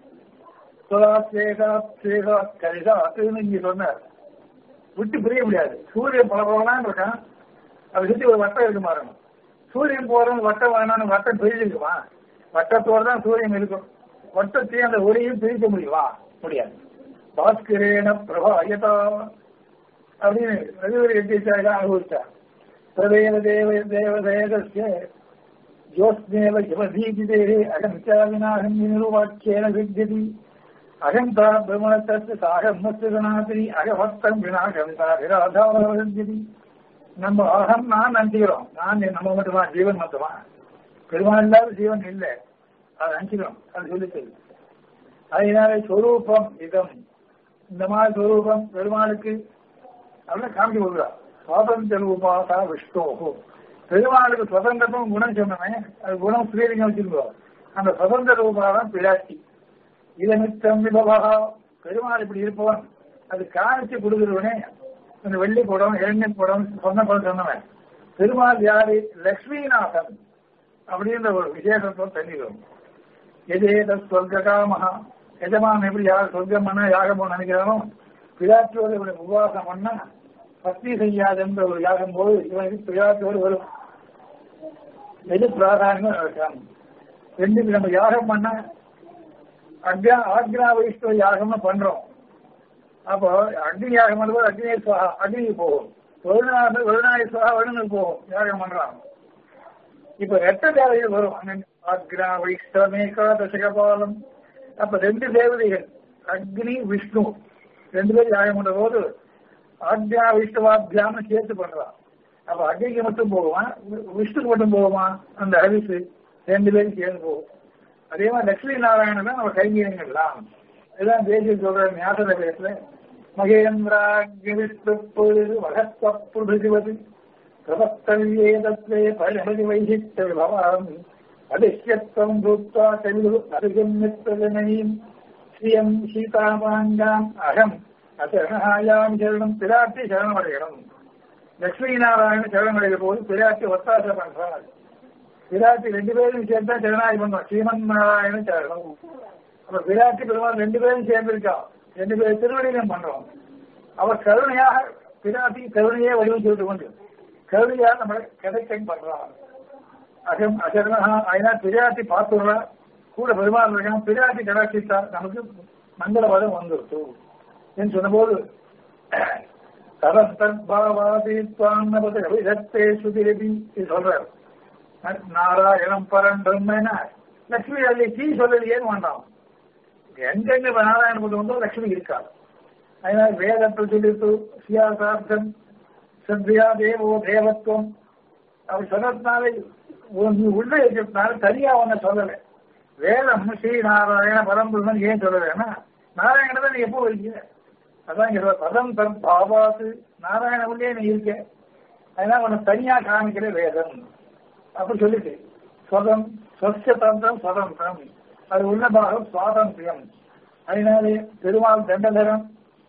நீங்க சொன்னார் விட்டு பிரிய முடியாது சூரியன் பல பலனான்னு இருக்கான் அதை சுத்தி ஒரு வட்டம் இருக்கு மாறணும் சூரியன் போறது வட்டம் வேணாம்னு வட்டம் பிரிஞ்சிருக்குமா வட்டத்தோடு தான் சூரியன் இருக்கும் வட்டத்தையும் அந்த ஒளியும் பிரிக்க முடியுமா முடியாது பாஸ்கரேன பிரபா ஐயதா அப்படின்னு ரவிவரி எட்டிச்சாக அனுபவிச்சா பிரதேவ தேவ தேவ தேவஸ்ய ஜோஸ்மேவ ஜபதீபிதே அகந்தாவினாகம் நிருவாக்கியேன வித்தியதி அகந்தா பிரம்மணத்தத்து சாகமஸ்துகநாதிரி அகவத்தம் வினாகந்தா விராதாவதி நம்ம அகம் நான் நம்பிக்கிறோம் நான் நம்ம மட்டுமா ஜீவன் மட்டுமா பெருமாள் இல்லாத ஜீவன் இல்லை அதை நினைக்கிறோம் அது சொல்லித்தது அதனால சொரூபம் இதம் இந்த மாதிரி சொரூபம் பெருமாளுக்கு அப்படின்னு காமிக்க கொடுக்குறா சுவாதந்திர ரூபாசா விஷ்ணு பெருமாளுக்கு சுதந்திரமும் குணம் சொன்னவன் அது குணம் ஸ்ரீலிங்கம் வச்சிருக்கோம் அந்த சுதந்திர ரூபாதான் பிராட்டி இதனித்தம் விபவா பெருமாள் இப்படி இருப்பவன் அது காணிச்சு கொடுக்குறவனே இந்த வெள்ளி குடம் இளைஞ குடம் சொன்ன படம் சொன்னவன் பெருமாள் யாரு லக்ஷ்மிநாதன் அப்படின்ற ஒரு விசேஷத்தை தெரிஞ்சுக்கிறோம் எதேத சொர்க்காமகா எஜமான் எப்படி யார் சொர்க்கம் பண்ண யாகம் பண்ண நினைக்கிறானோ பிராட்டியோடு இவனை உபவாசம் பண்ணா பக்தி செய்யாது என்ற ஒரு யாகம் போது இவனுக்கு பிராட்டியோடு வரும் எது பிராதானியம் இருக்கான் ரெண்டு நம்ம யாகம் பண்ண அக்னா ஆக்னா வைஷ்ணவ யாகம்னு பண்றோம் அப்போ அக்னி யாகம் பண்ணும்போது அக்னி சுவா அக்னிக்கு போகும் வருணா வருணாய சுவா வருணனுக்கு போகும் யாகம் பண்றான் இப்ப ரெட்ட தேவைகள் வரும் அக்னா வைஷ்ணவமேகா தசகபாலம் அப்ப ரெண்டு தேவதைகள் அக்னி விஷ்ணு ரெண்டு பேரும் யாகம் பண்ற போது ஆக்யா விஷ்ணுவாத்தியான்னு சேர்த்து பண்றான் அப்ப அக்னிக்கு மட்டும் போகுமா விஷ்ணுக்கு மட்டும் போகுமா அந்த ஹரிசு ரெண்டு பேரும் சேர்ந்து போகும் அதே மாதிரி லட்சுமி நாராயணன் தான் நம்ம கைங்கரியங்கள்லாம் இதுதான் தேசிய சொல்ற ஞாபக பேசல மகேந்திராகிவிட்டு வகத்தப்புருவது பிரபத்தல்யேதத்வே பரிணதி வைசித்த பவாம் அதிஷ்யத்வம் பூத்வா கவிது அருகமித்ததனையும் ஸ்ரீயம் சீதாமாங்காம் அகம் அசரணாயாம் சரணம் பிராட்டி சரணமடையணும் லட்சுமி நாராயண சரணமடைய போது பிராட்டி ஒத்தாசை பண்றாள் பிராட்டி ரெண்டு பேரும் சேர்ந்தா சரணாகி பண்ணுவோம் ஸ்ரீமன் நாராயண சரணம் அப்ப பிராட்டி பெருமாள் ரெண்டு பேரும் சேர்ந்திருக்கா ரெண்டு பேரும் திருவடியிலும் பண்றோம் அவர் கருணையாக பிராட்டி கருணையே வடிவம் சொல்லிட்டு கொண்டு கருணையா நம்மளை கிடைக்கன் பண்றான் அகம் அசரணா அதனால் பிராட்டி பார்த்துடுறா கூட பெருமாள் இருக்கான் பிராட்டி கடாட்சித்தா நமக்கு மங்களபதம் வந்துருச்சு என்று சொன்னபோது தரத்தற்பாவாதீத்வான்னபது அபிதத்தே சுதிரபி இது சொல்றார் நாராயணம் பரன் பிரம்மன லட்சுமி அதில் தீ சொல்லலையேன்னு வேண்டாம் எங்கெங்க நாராயண பதம் வந்தோ லட்சுமி இருக்காது அதனால வேதத்தில் சொல்லிட்டு சியாசார்த்தம் சந்தியா தேவோ தேவத்துவம் அவர் சொன்னதுனால நீ உள்ள இருக்கிறதுனால தனியா ஒன்ன சொல்லலை வேதம் ஸ்ரீ நாராயண பரம்புரன் ஏன் சொல்லலைன்னா நாராயண நீ எப்போ இருக்கீங்க அதான் இங்க பதம் தன் பாபாத்து நாராயண உள்ளே நீ இருக்க அதனால உனக்கு தனியா காமிக்கிற வேதம் அப்படி சொல்லிட்டு சொதம் சொச்ச தந்திரம் சுதந்திரம் அது உள்ள பாகம் சுவாதந்திரம் அதனாலே பெருமாள் தண்டதரம்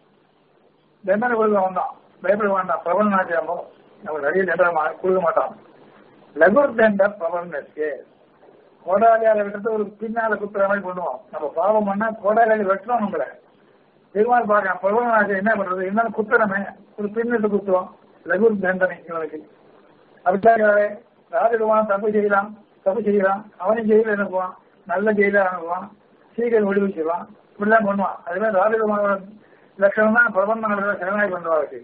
தண்டனை கொடுக்க வேண்டாம் பயப்பட வேண்டாம் பிரபல நாட்டியாமோ நம்ம நிறைய தண்டனை கொடுக்க மாட்டான் லகுர் தண்ட பிரபலனுக்கு கோடாலியால வெட்டுறது ஒரு பின்னால குத்துற மாதிரி பண்ணுவோம் நம்ம பாவம் பண்ணா கோடாலியால வெட்டுறோம் நம்மள பெருமாள் பார்க்கலாம் பிரபல நாட்டு என்ன பண்றது இருந்தாலும் குத்துறமே ஒரு பின்னிட்டு குத்துவோம் லகுர் தண்டனை இவனுக்கு அப்படித்தான் ராஜகுமாரன் தப்பு செய்யலாம் தப்பு செய்யலாம் அவனையும் ஜெயில அனுப்புவான் நல்ல ஜெயில அனுப்புவான் சீக்கிரம் விடுவிச்சிருவான் இப்படிலாம் பண்ணுவான் அதுமாதிரி ராஜகுமாரன் லட்சணம் தான் பிரபந்தங்களை சரணாய் பண்ணுவாருக்கு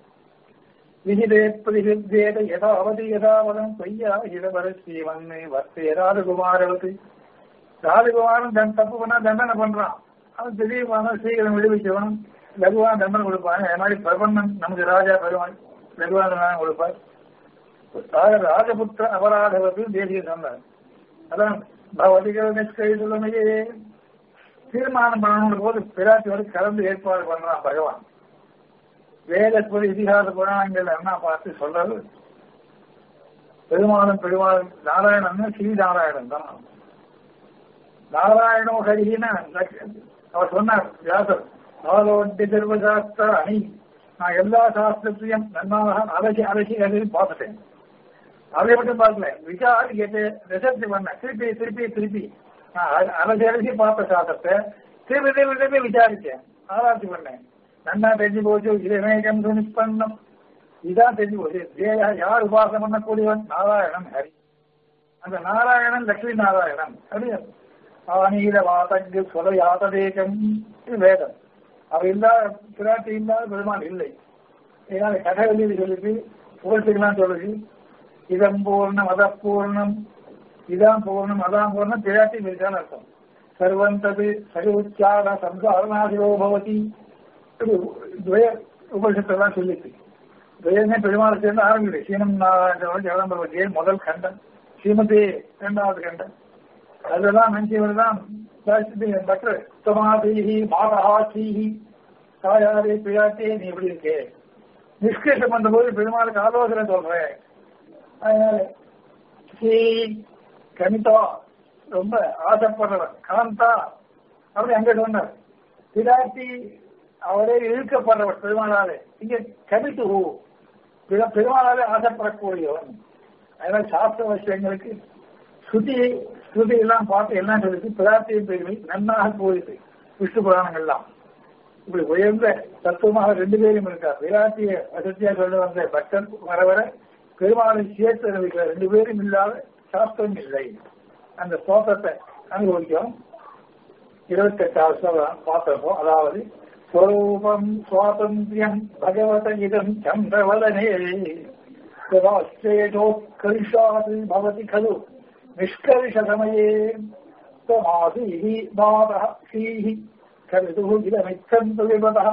விகிதே பிரதிஷேத யதாவது யதாவதம் பொய்யா இடவர ஸ்ரீவன் வர்த்தே ராஜகுமாரவத்து ராஜகுமாரன் தன் தப்பு பண்ணா தண்டனை பண்றான் அவன் திடீர்னு சீக்கிரம் விடுவிச்சவன் லகுவான தண்டனை கொடுப்பாங்க அது மாதிரி பிரபந்தன் நமக்கு ராஜா பெருமாள் லகுவான கொடுப்பார் ராஜபுத்திர அபராதவது தேசிய சொன்னார் அதான் பவதிகள் நிஷ்கைதுலமையே தீர்மானம் பண்ணணும் போது பிராட்டியோடு கலந்து ஏற்பாடு பண்றான் பகவான் வேதப்படி இதிகாச புராணங்கள் என்ன பார்த்து சொல்றது பெருமாளும் பெருமாள் நாராயணன் ஸ்ரீ நாராயணன் தான் நாராயணோ ஹரிஹின அவர் சொன்னார் வியாசர் நாலோட்டி சர்வசாஸ்திர அணி நான் எல்லா சாஸ்திரத்தையும் நன்றாக அலசி அலசி அலசி பார்த்துட்டேன் அதை மட்டும் பார்க்கல விசாரி கேட்டு ரிசர்ச் பண்ண திருப்பி திருப்பி திருப்பி நான் அலசி அலசி பார்த்த சாஸ்திரத்தை திருப்பி திருப்பி திருப்பி விசாரிச்சேன் ஆராய்ச்சி பண்ணேன் நன்னா தெரிஞ்சு போச்சு இதமேகம் சுனிஷ்பன்னம் இதான் தெரிஞ்சு போச்சு தேயா யார் உபாசனம் பண்ணக்கூடியவன் நாராயணன் ஹரி அந்த நாராயணன் லட்சுமி நாராயணன் அப்படியா ஆனீத வாதங்கு சொல யாததேகம் இது வேதம் அவர் இல்லாத பிராட்டி இல்லாத பெருமாள் இல்லை ஏன்னா கதவெளியில் சொல்லிட்டு புகழ்ச்சிகளாம் சொல்லுது இதம் பூர்ணம் அதப்பூர்ணம் இதான் பூர்ணம் அதான் பூர்ணம் பிராட்டி இருக்கான்னு அர்த்தம் சர்வந்தது சர்வோச்சார சம்சாரணாதிரோ பவதி துவய உபனிஷத்தெல்லாம் சொல்லிச்சு துவயமே பெருமாள் சேர்ந்து ஆரம்பிக்குது சீனம் நாராயண ஜெகதம்பரவதியே முதல் கண்டம் ஸ்ரீமதி இரண்டாவது கண்டம் அதெல்லாம் நினைச்சவர் தான் பக்தர் உத்தமாதீஹி மாதஹாசீஹி தாயாரே பிராட்டே நீ எப்படி இருக்கே நிஷ்கேஷம் வந்த போது பெருமாளுக்கு ஆலோசனை சொல்றேன் அதனால ஸ்ரீ கமிதா ரொம்ப ஆசைப்படுறவர் காந்தா அப்படி அங்க சொன்னார் பிராட்டி அவரே இழுக்கப்படுறவர் பெருமாளாலே இங்க கமித்து பெருமாளாலே ஆசைப்படக்கூடியவன் அதனால சாஸ்திர விஷயங்களுக்கு ஸ்ருதி ஸ்ருதி எல்லாம் பார்த்து எல்லாம் சொல்லிச்சு பிரார்த்தியின் பெருமை நன்னாக போயிடுது விஷ்ணு புராணங்கள்லாம் இப்படி உயர்ந்த தத்துவமாக ரெண்டு பேரும் இருக்கார் விராட்டிய வசதியா சொல்ல வந்த பக்தன் வர வர பெருமாளை சேர்த்து அறிவிக்கிற ரெண்டு பேரும் இல்லாத சாஸ்திரம் இல்லை அந்த ஸ்தோத்திரத்தை அனுபவிக்கிறோம் இருபத்தெட்டாவது ஸ்லோகம் பார்த்திருப்போம் அதாவது ஸ்வரூபம் சுவாதந்திரம் பகவத இதம் சந்திரவதனே கரிஷாது பவதி खलु निष्कर्षसमये त्वमासीः मातः श्रीः खलितुः इदमिच्छन्तु विपदः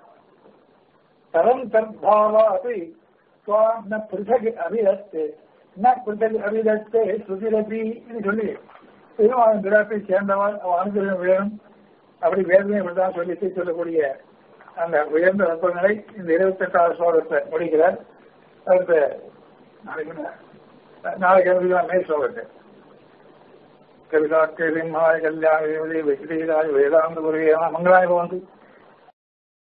तरम् तद्भावात् त्वां न पृथक् अभिदत्ते न पृथक् अभिदत्ते ஸ்ருதிரபி இது சொல்லி பெருமாள் விழாப்பை சேர்ந்தவன் அவன் அனுகிரகம் வேணும் அப்படி வேதனை இப்படிதான் சொல்லி சொல்லக்கூடிய அந்த உயர்ந்த வெப்பநிலை இந்த இருபத்தி எட்டாவது ஸ்லோகத்தை முடிக்கிறார் அடுத்த நாளைக்கு என்ன? நாளைக்கு எழுதிதான் மே ஸ்லோகத்தை கவிதாக்கை சிம்மாய கல்யாணி விஜயதாய் வேதாந்த குருவே மங்களாய வந்து